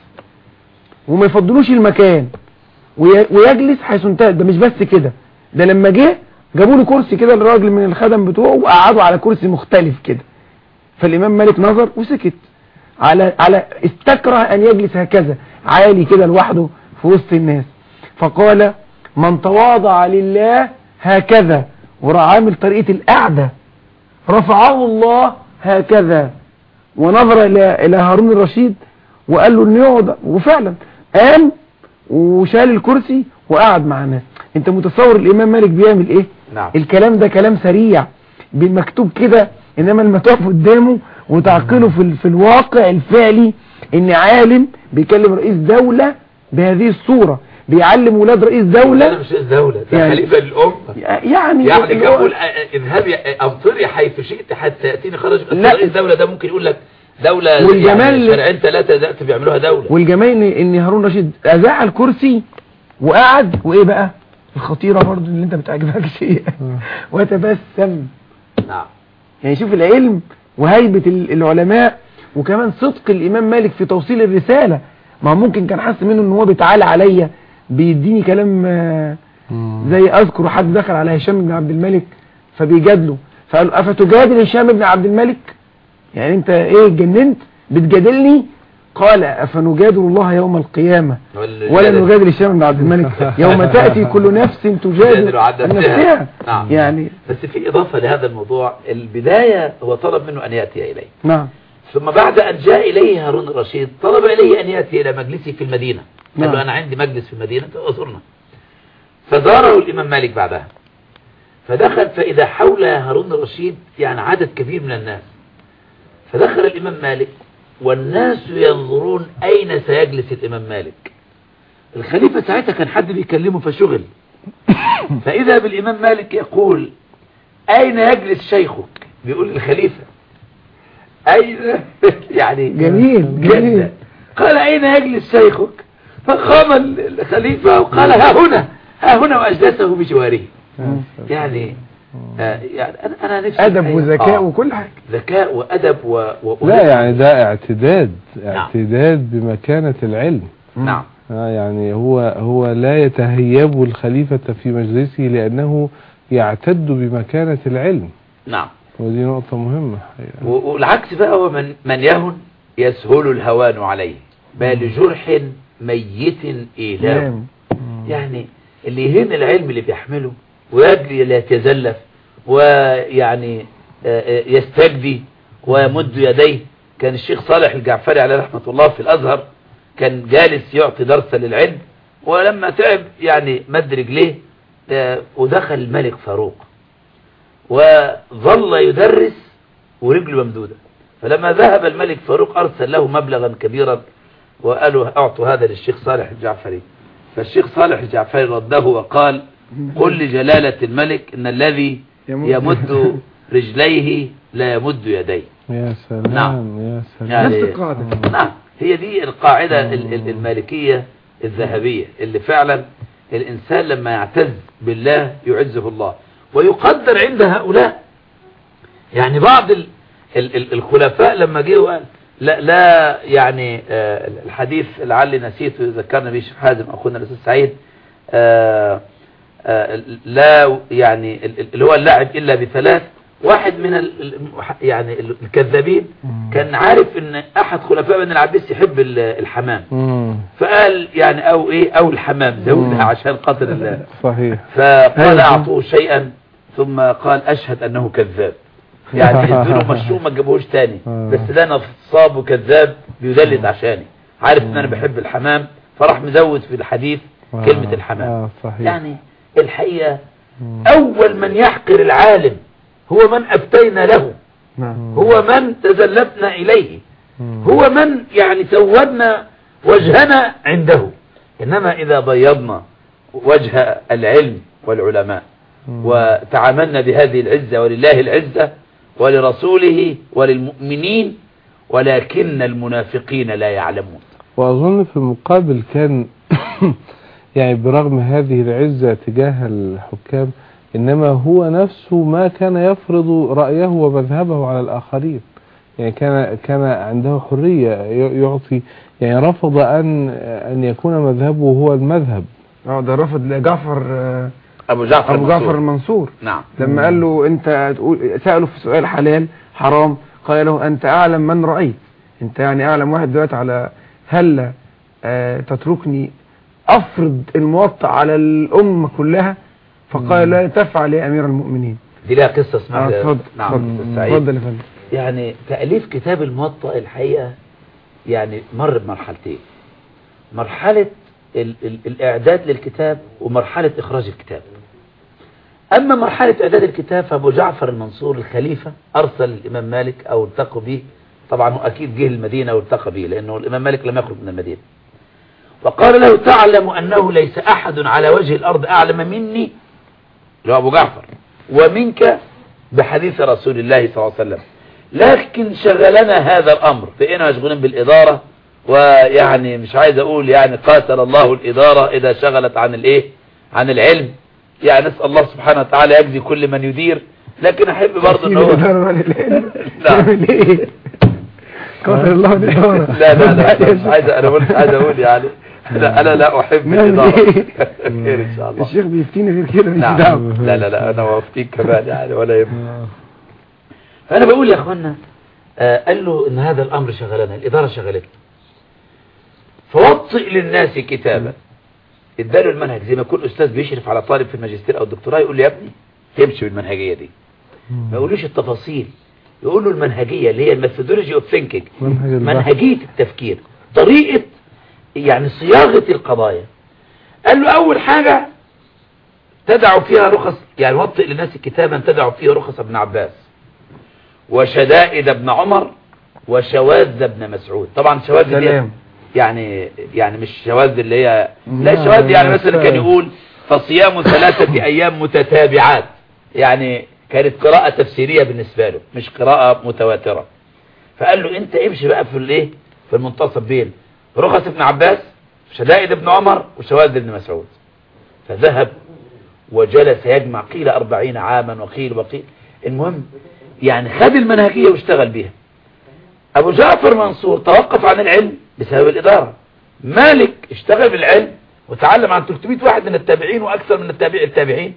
وما يفضلوش المكان وي- ويجلس حيث انتهى ده مش بس كده ده لما جه جابوا له كرسي كده للراجل من الخدم بتوعه وقعدوا على كرسي مختلف كده فالامام مالك نظر وسكت على على استكره ان يجلس هكذا عالي كده لوحده في وسط الناس فقال من تواضع لله هكذا وراح عامل طريقه القعده رفعه الله هكذا ونظر الى الى هارون الرشيد وقال له انه يقعد وفعلا قام وشال الكرسي وقعد مع الناس انت متصور الامام مالك بيعمل ايه نعم الكلام ده كلام سريع بالمكتوب كده انما لما تقف قدامه وتعقله في, ال- في الواقع الفعلي ان عالم بيكلم رئيس دولة بهذه الصورة بيعلم ولاد رئيس انا دولة مش رئيس دوله ده يعني- خليفه الامه يعني يعني اللي كان هو- يقول اذهبي امطري حيث شئت حتى ياتيني خرج لا. رئيس دوله ده ممكن يقول لك دوله والجمال- يعني شارعين ثلاثه دلوقتي بيعملوها دوله والجمال ان ان هارون رشيد اذاع الكرسي وقعد وايه بقى الخطيرة برضو اللي انت بتعجبك شيء وتبسم نعم يعني شوف العلم وهيبة ال- العلماء وكمان صدق الإمام مالك في توصيل الرسالة ما هو ممكن كان حاسس منه ان هو بيتعالى عليا بيديني كلام آه، زي اذكر حد دخل على هشام بن عبد الملك فبيجادله فقال له افتجادل هشام بن عبد الملك يعني انت ايه اتجننت بتجادلني قال افنجادل الله يوم القيامة ولا نجادل هشام بن عبد الملك يوم تأتي كل نفس تجادل تجادل عن عن نفسها. نفسها نعم. يعني بس في اضافه لهذا الموضوع البدايه هو طلب منه ان ياتي اليه نعم ثم بعد أن جاء إليه هارون الرشيد طلب إليه أن يأتي إلى مجلسي في المدينة قال نعم. له أنا عندي مجلس في المدينة أزرنا فزاره الإمام مالك بعدها فدخل فإذا حول هارون الرشيد يعني عدد كبير من الناس فدخل الإمام مالك والناس ينظرون أين سيجلس الإمام مالك الخليفة ساعتها كان حد بيكلمه فشغل فإذا بالإمام مالك يقول أين يجلس شيخك بيقول الخليفة أين يعني جميل جدا جميل قال أين يجلس شيخك فقام الخليفة وقال ها هنا ها هنا وأجلسه بجواره يعني آه يعني أنا, أنا نفسي ادب الحقيقة- وذكاء آه وكل حاجة ذكاء وأدب و... و... لا يعني ده اعتداد نعم. اعتداد بمكانة العلم نعم آه يعني هو هو لا يتهيب الخليفة في مجلسه لأنه يعتد بمكانة العلم نعم ودي نقطة مهمة حقيقة. و- والعكس بقى هو من, من يهن يسهل الهوان عليه بل جرح ميت إيلام نعم. يعني اللي يهين العلم اللي بيحمله ويجري لا يتزلف ويعني آه، آه، يستجدي ويمد يديه كان الشيخ صالح الجعفري عليه رحمة الله في الأزهر كان جالس يعطي درسا للعلم ولما تعب يعني مد رجليه آه، ودخل الملك فاروق وظل يدرس ورجله ممدودة فلما ذهب الملك فاروق أرسل له مبلغا كبيرا وقالوا أعطوا هذا للشيخ صالح الجعفري فالشيخ صالح الجعفري رده وقال قل لجلالة الملك إن الذي يمد- يمد رجليه لا يمد يديه يا سلام نعم. يا سلام يعني نفس القاعدة نعم هي دي القاعدة ال- ال- المالكية الذهبية اللي فعلا الإنسان لما يعتز بالله يعزه الله ويقدر عند هؤلاء يعني بعض ال ال ال الخلفاء لما جه وقال لا, لا يعني آه الحديث لعلي نسيته ذكرنا به الشيخ حازم اخونا الاستاذ سعيد آه آه لا يعني ال- ال- اللي هو اللاعب الا بثلاث واحد من ال ال- يعني ال- الكذابين كان عارف ان احد خلفاء بني العباس يحب ال- الحمام مم. فقال يعني او ايه او الحمام زودها عشان خاطر الله صحيح فقال اعطوه شيئا ثم قال اشهد انه كذاب يعني ادوا مشروع ما تجيبوش تاني آه. بس ده نصاب وكذاب بيدلس عشاني عارف ان انا بحب الحمام فراح مزود في الحديث آه. كلمة الحمام آه صحيح يعني الحقيقة مم. اول من يحقر العالم هو من افتينا له نعم هو من تزلفنا اليه مم. هو من يعني سودنا وجهنا عنده إنما إذا بيضنا وجه العلم والعلماء مم. وتعاملنا بهذه العزة ولله العزة ولرسوله وللمؤمنين ولكن المنافقين لا يعلمون وأظن في المقابل كان يعني برغم هذه العزة تجاه الحكام إنما هو نفسه ما كان يفرض رأيه ومذهبه على الآخرين يعني كان كان عنده حرية ي- يعطي يعني رفض أن أن يكون مذهبه هو المذهب اه ده رفض لجعفر آه، أبو جعفر ابو جعفر المنصور نعم لما قال له انت تقول سأله في سؤال حلال حرام قال له انت اعلم من رأيت انت يعني اعلم واحد دلوقتي على هل آه تتركني افرض الموطأ على الامة كلها فقال لا تفعل يا امير المؤمنين دي لها قصة اسمها آه، اتفضل نعم اتفضل أستاذ سعيد. اتفضل يا فندم يعني تأليف كتاب الموطأ الحقيقة يعني مر بمرحلتين مرحلة ال ال الإعداد للكتاب ومرحلة إخراج الكتاب أما مرحلة إعداد الكتاب فأبو جعفر المنصور الخليفة أرسل الإمام مالك أو التقوا به طبعا هو أكيد جه المدينة والتقى به لأنه الإمام مالك لم يخرج من المدينة وقال له تعلم أنه ليس أحد على وجه الأرض أعلم مني اللي هو أبو جعفر ومنك بحديث رسول الله صلى الله عليه وسلم لكن شغلنا هذا الأمر بقينا مشغولين بالإدارة ويعني مش عايز أقول يعني قاتل الله الإدارة إذا شغلت عن الإيه عن العلم يعني نسأل الله سبحانه وتعالى يجزي كل من يدير لكن أحب برضه أن هو نعمل ايه قدر الله الإدارة لا لا لا مش عايز أنا قلت عايز أقول يعني لا أنا لا أحب نعمل الإدارة إيه؟ خير إن شاء الله الشيخ بيفتيني غير كده مش نعم دعوة لا لا لا أنا وأفتيك كمان يعني ولا يهم فأنا بقول يا أخوانا آه، قال له إن هذا الأمر شغلنا الإدارة شغلتنا فوطئ للناس كتابا اداله المنهج زي ما يكون أستاذ بيشرف على طالب في الماجستير أو الدكتوراه يقول له يا ابني تمشي بالمنهجية دي ما يقولوش التفاصيل يقول له المنهجية اللي هي الميثودولوجي اوف ثينكينج منهج البحث. منهجية التفكير طريقة يعني صياغة القضايا قال له أول حاجة تدع فيها رخص يعني وطئ للناس كتابا تدع فيه رخص ابن عباس وشدائد ابن عمر وشواذ ابن مسعود طبعا شواذ دي سلام يعني يعني مش شواذ اللي هي لا لا، شواذ يعني لا، مثلا كان فاهم. يقول فصيام ثلاثة أيام متتابعات يعني كانت قراءة تفسيرية بالنسبة له مش قراءة متواترة فقال له انت امشي بقى في الايه في المنتصف بين رخص ابن عباس شدائد ابن عمر وشواذ ابن مسعود فذهب وجلس يجمع قيل أربعين عاما وقيل وقيل المهم يعني خد المنهجية واشتغل بيها أبو جعفر منصور توقف عن العلم بسبب الإدارة مالك اشتغل بالعلم وتعلم عن 300 واحد من التابعين وأكثر من التابع التابعين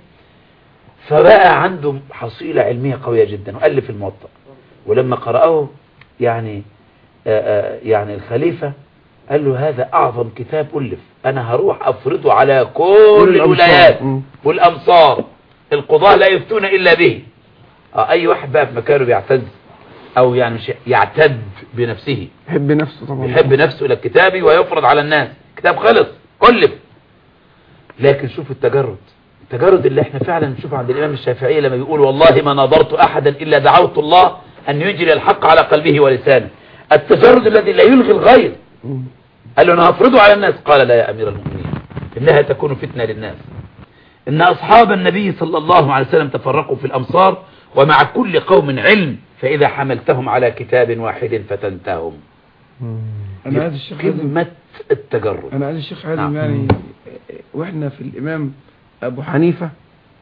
فبقى عنده حصيلة علمية قوية جدا وألف الموطأ ولما قرأه يعني آآ آآ يعني الخليفة قال له هذا أعظم كتاب ألف أنا هروح أفرضه على كل الولايات مم. والأمصار القضاة لا يفتون إلا به آه، أي واحد بقى في مكانه بيعتز أو يعني مش يعتد بنفسه يحب نفسه طبعا يحب نفسه إلى الكتاب ويفرض على الناس كتاب خلص ألف لكن شوف التجرد التجرد اللي احنا فعلا نشوفه عند الإمام الشافعي لما بيقول والله ما نظرت أحدا إلا دعوت الله أن يجري الحق على قلبه ولسانه التجرد الذي لا يلغي الغير مم. قال له أنا هفرضه على الناس قال لا يا أمير المؤمنين إنها تكون فتنة للناس إن أصحاب النبي صلى الله عليه وسلم تفرقوا في الأمصار ومع كل قوم علم فإذا حملتهم على كتاب واحد فتنتهم انا عايز الشيخ حازم قمة التجرد انا عايز الشيخ حازم نعم. يعني واحنا في الامام ابو حنيفة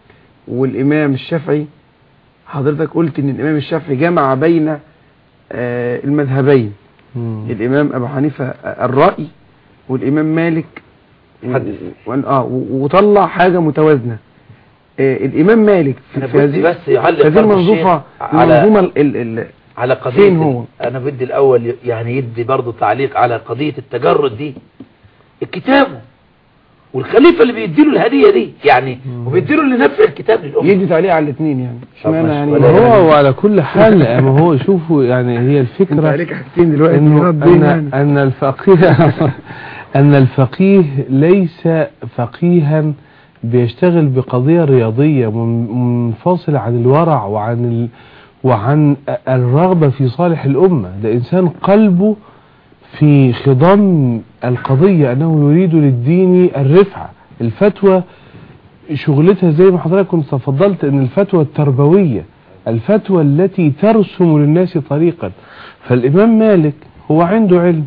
والإمام الشافعي حضرتك قلت إن الإمام الشافعي جمع بين آه، المذهبين مم. الإمام أبو حنيفة الرأي والإمام مالك حدث. و- آه، و- وطلع حاجة متوازنة آه، الإمام مالك انا في بدي هذه بس يعلق هذه برضه المنظومة الشيخ على المنظومة ال- ال- ال- على قضية فين هو؟ انا بدي الاول يعني يدي برضه تعليق على قضية التجرد دي الكتاب والخليفة اللي بيديله الهدية دي يعني وبيديله اللي نفع الكتاب للأمة يدي تعليق على الاثنين يعني اشمعنى ماشي. يعني ولا ما يعني- هو وعلى كل حال ما هو شوفوا يعني هي انت الفكرة عليك حاجتين دلوقتي انه رد ان, يعني. أن الفقيه ان الفقيه ليس فقيها بيشتغل بقضية رياضية من- منفصلة عن الورع وعن ال وعن الرغبة في صالح الأمة ده إنسان قلبه في خضم القضية أنه يريد للدين الرفعة الفتوى شغلتها زي ما حضرتك كنت تفضلت أن الفتوى التربوية الفتوى التي ترسم للناس طريقا فالإمام مالك هو عنده علم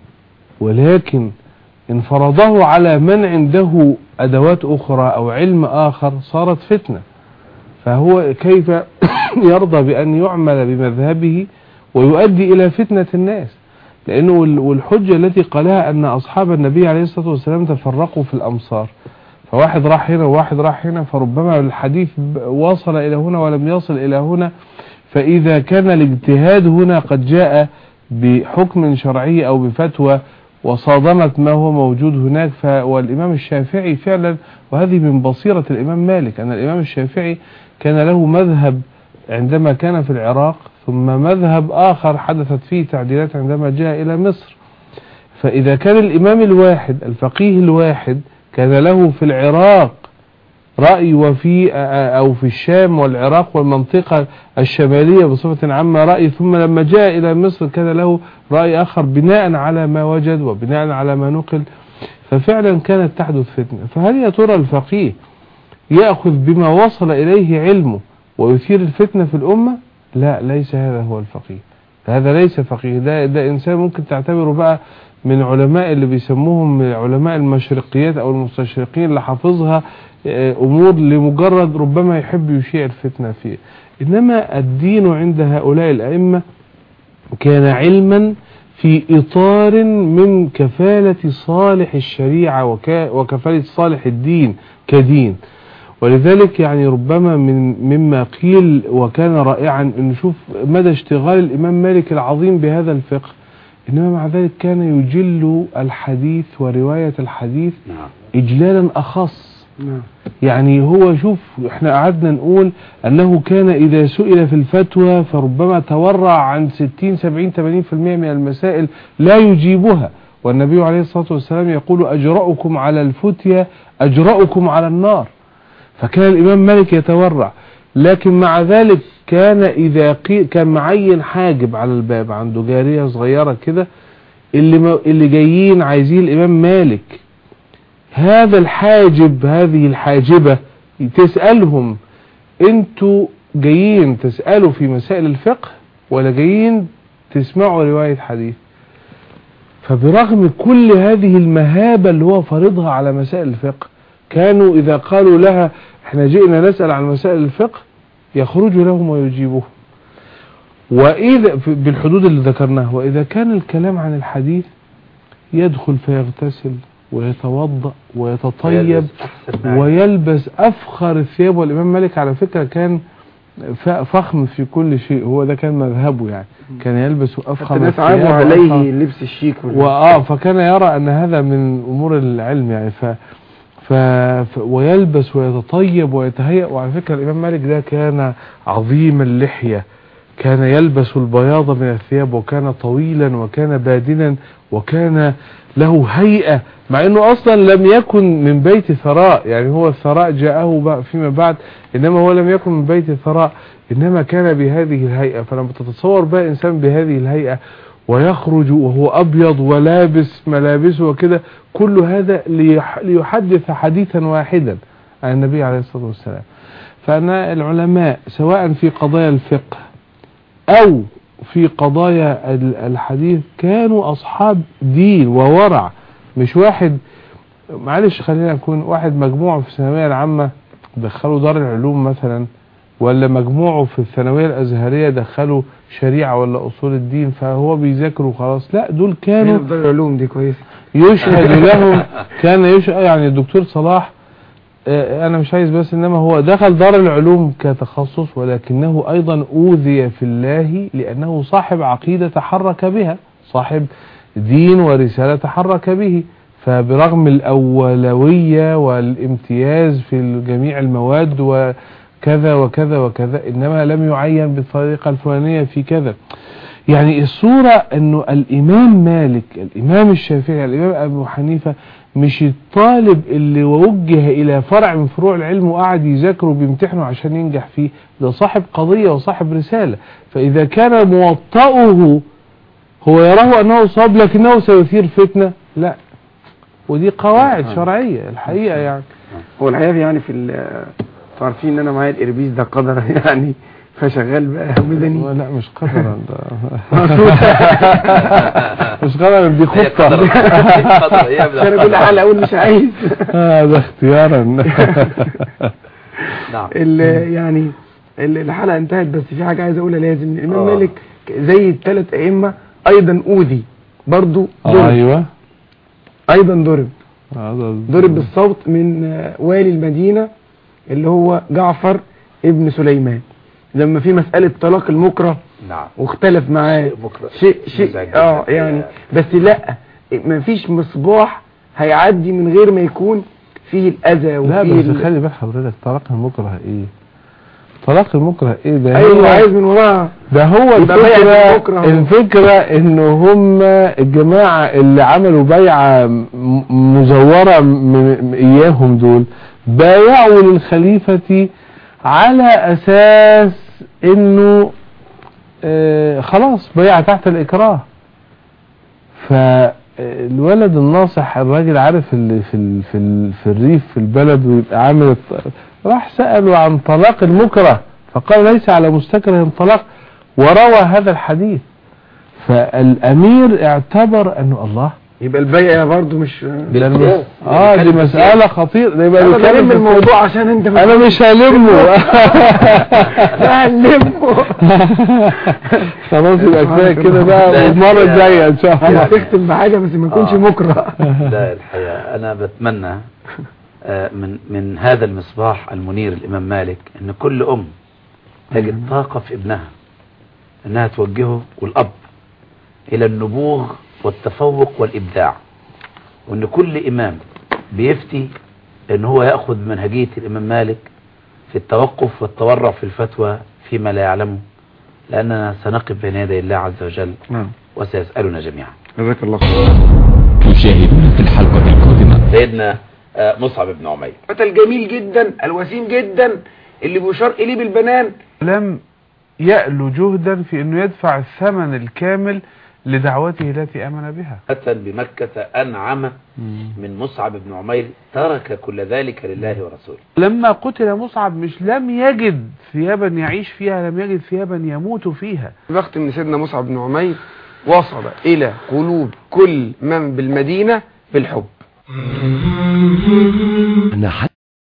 ولكن إن فرضه على من عنده أدوات أخرى أو علم آخر صارت فتنة فهو كيف يرضى بأن يعمل بمذهبه ويؤدي إلى فتنة الناس لأنه وال- والحجة التي قالها أن أصحاب النبي عليه الصلاة والسلام تفرقوا في الأمصار فواحد راح هنا وواحد راح هنا فربما الحديث ب- وصل إلى هنا ولم يصل إلى هنا فإذا كان الاجتهاد هنا قد جاء بحكم شرعي أو بفتوى وصادمت ما هو موجود هناك ف... والإمام الشافعي فعلا وهذه من بصيرة الإمام مالك أن الإمام الشافعي كان له مذهب عندما كان في العراق ثم مذهب آخر حدثت فيه تعديلات عندما جاء إلى مصر فإذا كان الإمام الواحد الفقيه الواحد كان له في العراق رأي وفي أو في الشام والعراق والمنطقة الشمالية بصفة عامة رأي ثم لما جاء إلى مصر كان له رأي آخر بناء على ما وجد وبناء على ما نقل ففعلا كانت تحدث فتنة فهل يا ترى الفقيه يأخذ بما وصل إليه علمه ويثير الفتنة في الأمة لا ليس هذا هو الفقيه هذا ليس فقيه ده, ده إنسان ممكن تعتبره بقى من علماء اللي بيسموهم علماء المشرقيات أو المستشرقين اللي حافظها آه، أمور لمجرد ربما يحب يشيع الفتنة فيه إنما الدين عند هؤلاء الأئمة كان علما في إطار من كفالة صالح الشريعة وك- وكفالة صالح الدين كدين ولذلك يعني ربما من مما قيل وكان رائعا أن نشوف مدى اشتغال الإمام مالك العظيم بهذا الفقه إنما مع ذلك كان يجل الحديث ورواية الحديث نعم إجلالا أخص نعم يعني هو شوف احنا قعدنا نقول انه كان اذا سئل في الفتوى فربما تورع عن 60 70 80% من المسائل لا يجيبها والنبي عليه الصلاة والسلام يقول اجرأكم على الفتية اجرأكم على النار فكان الامام مالك يتورع لكن مع ذلك كان اذا قي... كان معين حاجب على الباب عنده جارية صغيرة كده اللي ما... اللي جايين عايزين الامام مالك هذا الحاجب هذه الحاجبة تسألهم انتوا جايين تسألوا في مسائل الفقه ولا جايين تسمعوا رواية حديث فبرغم كل هذه المهابة اللي هو فرضها على مسائل الفقه كانوا إذا قالوا لها احنا جئنا نسأل عن مسائل الفقه يخرج لهم ويجيبهم وإذا بالحدود اللي ذكرناها وإذا كان الكلام عن الحديث يدخل فيغتسل ويتوضأ ويتطيب ويلبس أفخر الثياب والإمام مالك على فكرة كان ف- فخم في كل شيء هو ده كان مذهبه يعني كان يلبس حتى أفخم الناس الثياب عابوا وأفخر- عليه لبس الشيك وال- وآه فكان يرى أن هذا من أمور العلم يعني ف ف... ف... ويلبس ويتطيب ويتهيأ وعلى فكرة الإمام مالك ده كان عظيم اللحية كان يلبس البياض من الثياب وكان طويلا وكان بادنا وكان له هيئة مع انه اصلا لم يكن من بيت ثراء يعني هو الثراء جاءه بقى فيما بعد انما هو لم يكن من بيت ثراء انما كان بهذه الهيئة فلما تتصور بقى انسان بهذه الهيئة ويخرج وهو ابيض ولابس ملابسه وكده كل هذا ليح- ليحدث حديثا واحدا عن النبي عليه الصلاة والسلام فأن العلماء سواء في قضايا الفقه أو في قضايا ال- الحديث كانوا أصحاب دين وورع مش واحد معلش خلينا نكون واحد مجموع في الثانوية العامة دخلوا دار العلوم مثلا ولا مجموعه في الثانوية الأزهرية دخلوا شريعة ولا أصول الدين فهو بيذاكر وخلاص لا دول كانوا دار العلوم دي كويسه يشهد لهم كان يشهد يعني الدكتور صلاح آه، انا مش عايز بس انما هو دخل دار العلوم كتخصص ولكنه ايضا اوذي في الله لانه صاحب عقيدة تحرك بها صاحب دين ورسالة تحرك به فبرغم الاولوية والامتياز في جميع المواد وكذا وكذا وكذا انما لم يعين بالطريقة الفلانية في كذا يعني الصورة انه الامام مالك الامام الشافعي الامام ابو حنيفة مش الطالب اللي وجه الى فرع من فروع العلم وقعد يذاكره وبيمتحنه عشان ينجح فيه ده صاحب قضية وصاحب رسالة فاذا كان موطئه هو يراه انه صاب لكنه سيثير فتنة لا ودي قواعد شرعية الحقيقة يعني هو الحقيقه يعني في ال- انتوا عارفين ان انا معايا الاربيز ده قدر يعني فشغال بقى مدني لا مش قدرا ده مش قدرا دي هي خطة قدر قدر هي انا كل حلقه اقول مش عايز آه، ده اختيارا نعم ال- يعني ال- الحلقه انتهت بس في حاجه عايز اقولها لازم الامام آه. مالك زي الثلاث ائمه ايضا اوذي برضو ضرب ايوه ايضا ضرب هذا ضرب بالصوت من آه، والي المدينه اللي هو جعفر ابن سليمان لما في مساله طلاق المكره نعم واختلف معاه بكرة شيء شيء مزعج اه جداً. يعني بس لا مفيش مصباح هيعدي من غير ما يكون فيه الاذى لا وفيه بس ال- خلي بال حضرتك طلاق المكره ايه طلاق المكره ايه ده ايوه هو- عايز من وراها ده هو يبقى بيعة الفكرة المكره. الفكرة ان هم الجماعة اللي عملوا بيعة م- مزورة م- م- اياهم دول بايعوا للخليفة على اساس انه آه خلاص بيع تحت الاكراه فالولد الناصح الراجل عارف اللي في ال في ال في الريف في البلد ويبقى عامل الط- راح سأله عن طلاق المكره فقال ليس على مستكره طلاق وروى هذا الحديث فالامير اعتبر انه الله يبقى البيع برضو مش ده المس- اه دي مسألة خطيرة ده يبقى انا بيتكلم بلم في الموضوع عشان انت مش- انا مش هلمه لا هنلمه خلاص يبقى كفايه كده بقى لا، والمره لا. الجايه ان شاء الله هتختم بحاجه بس ما يكونش آه. مكره لا الحقيقة أنا بتمنى آه، من من هذا المصباح المنير الإمام مالك أن كل أم تجد طاقة في ابنها أنها توجهه والأب إلى النبوغ والتفوق والإبداع وأن كل إمام بيفتي أن هو يأخذ منهجية الإمام مالك في التوقف والتورع في الفتوى فيما لا يعلمه لأننا سنقف بين يدي الله عز وجل نعم وسيسألنا جميعا جزاك الله خير تشاهدون في الحلقة القادمة سيدنا آه، مصعب بن عمير الفتى الجميل جدا الوسيم جدا اللي بيشار اليه بالبنان لم يألو جهدا في انه يدفع الثمن الكامل لدعوته التي امن بها فتى بمكة أنعم من مصعب بن عمير ترك كل ذلك لله ورسوله لما قتل مصعب مش لم يجد ثيابا يعيش فيها لم يجد ثيابا يموت فيها بختم ان سيدنا مصعب بن عمير وصل الى قلوب كل من بالمدينه بالحب نحن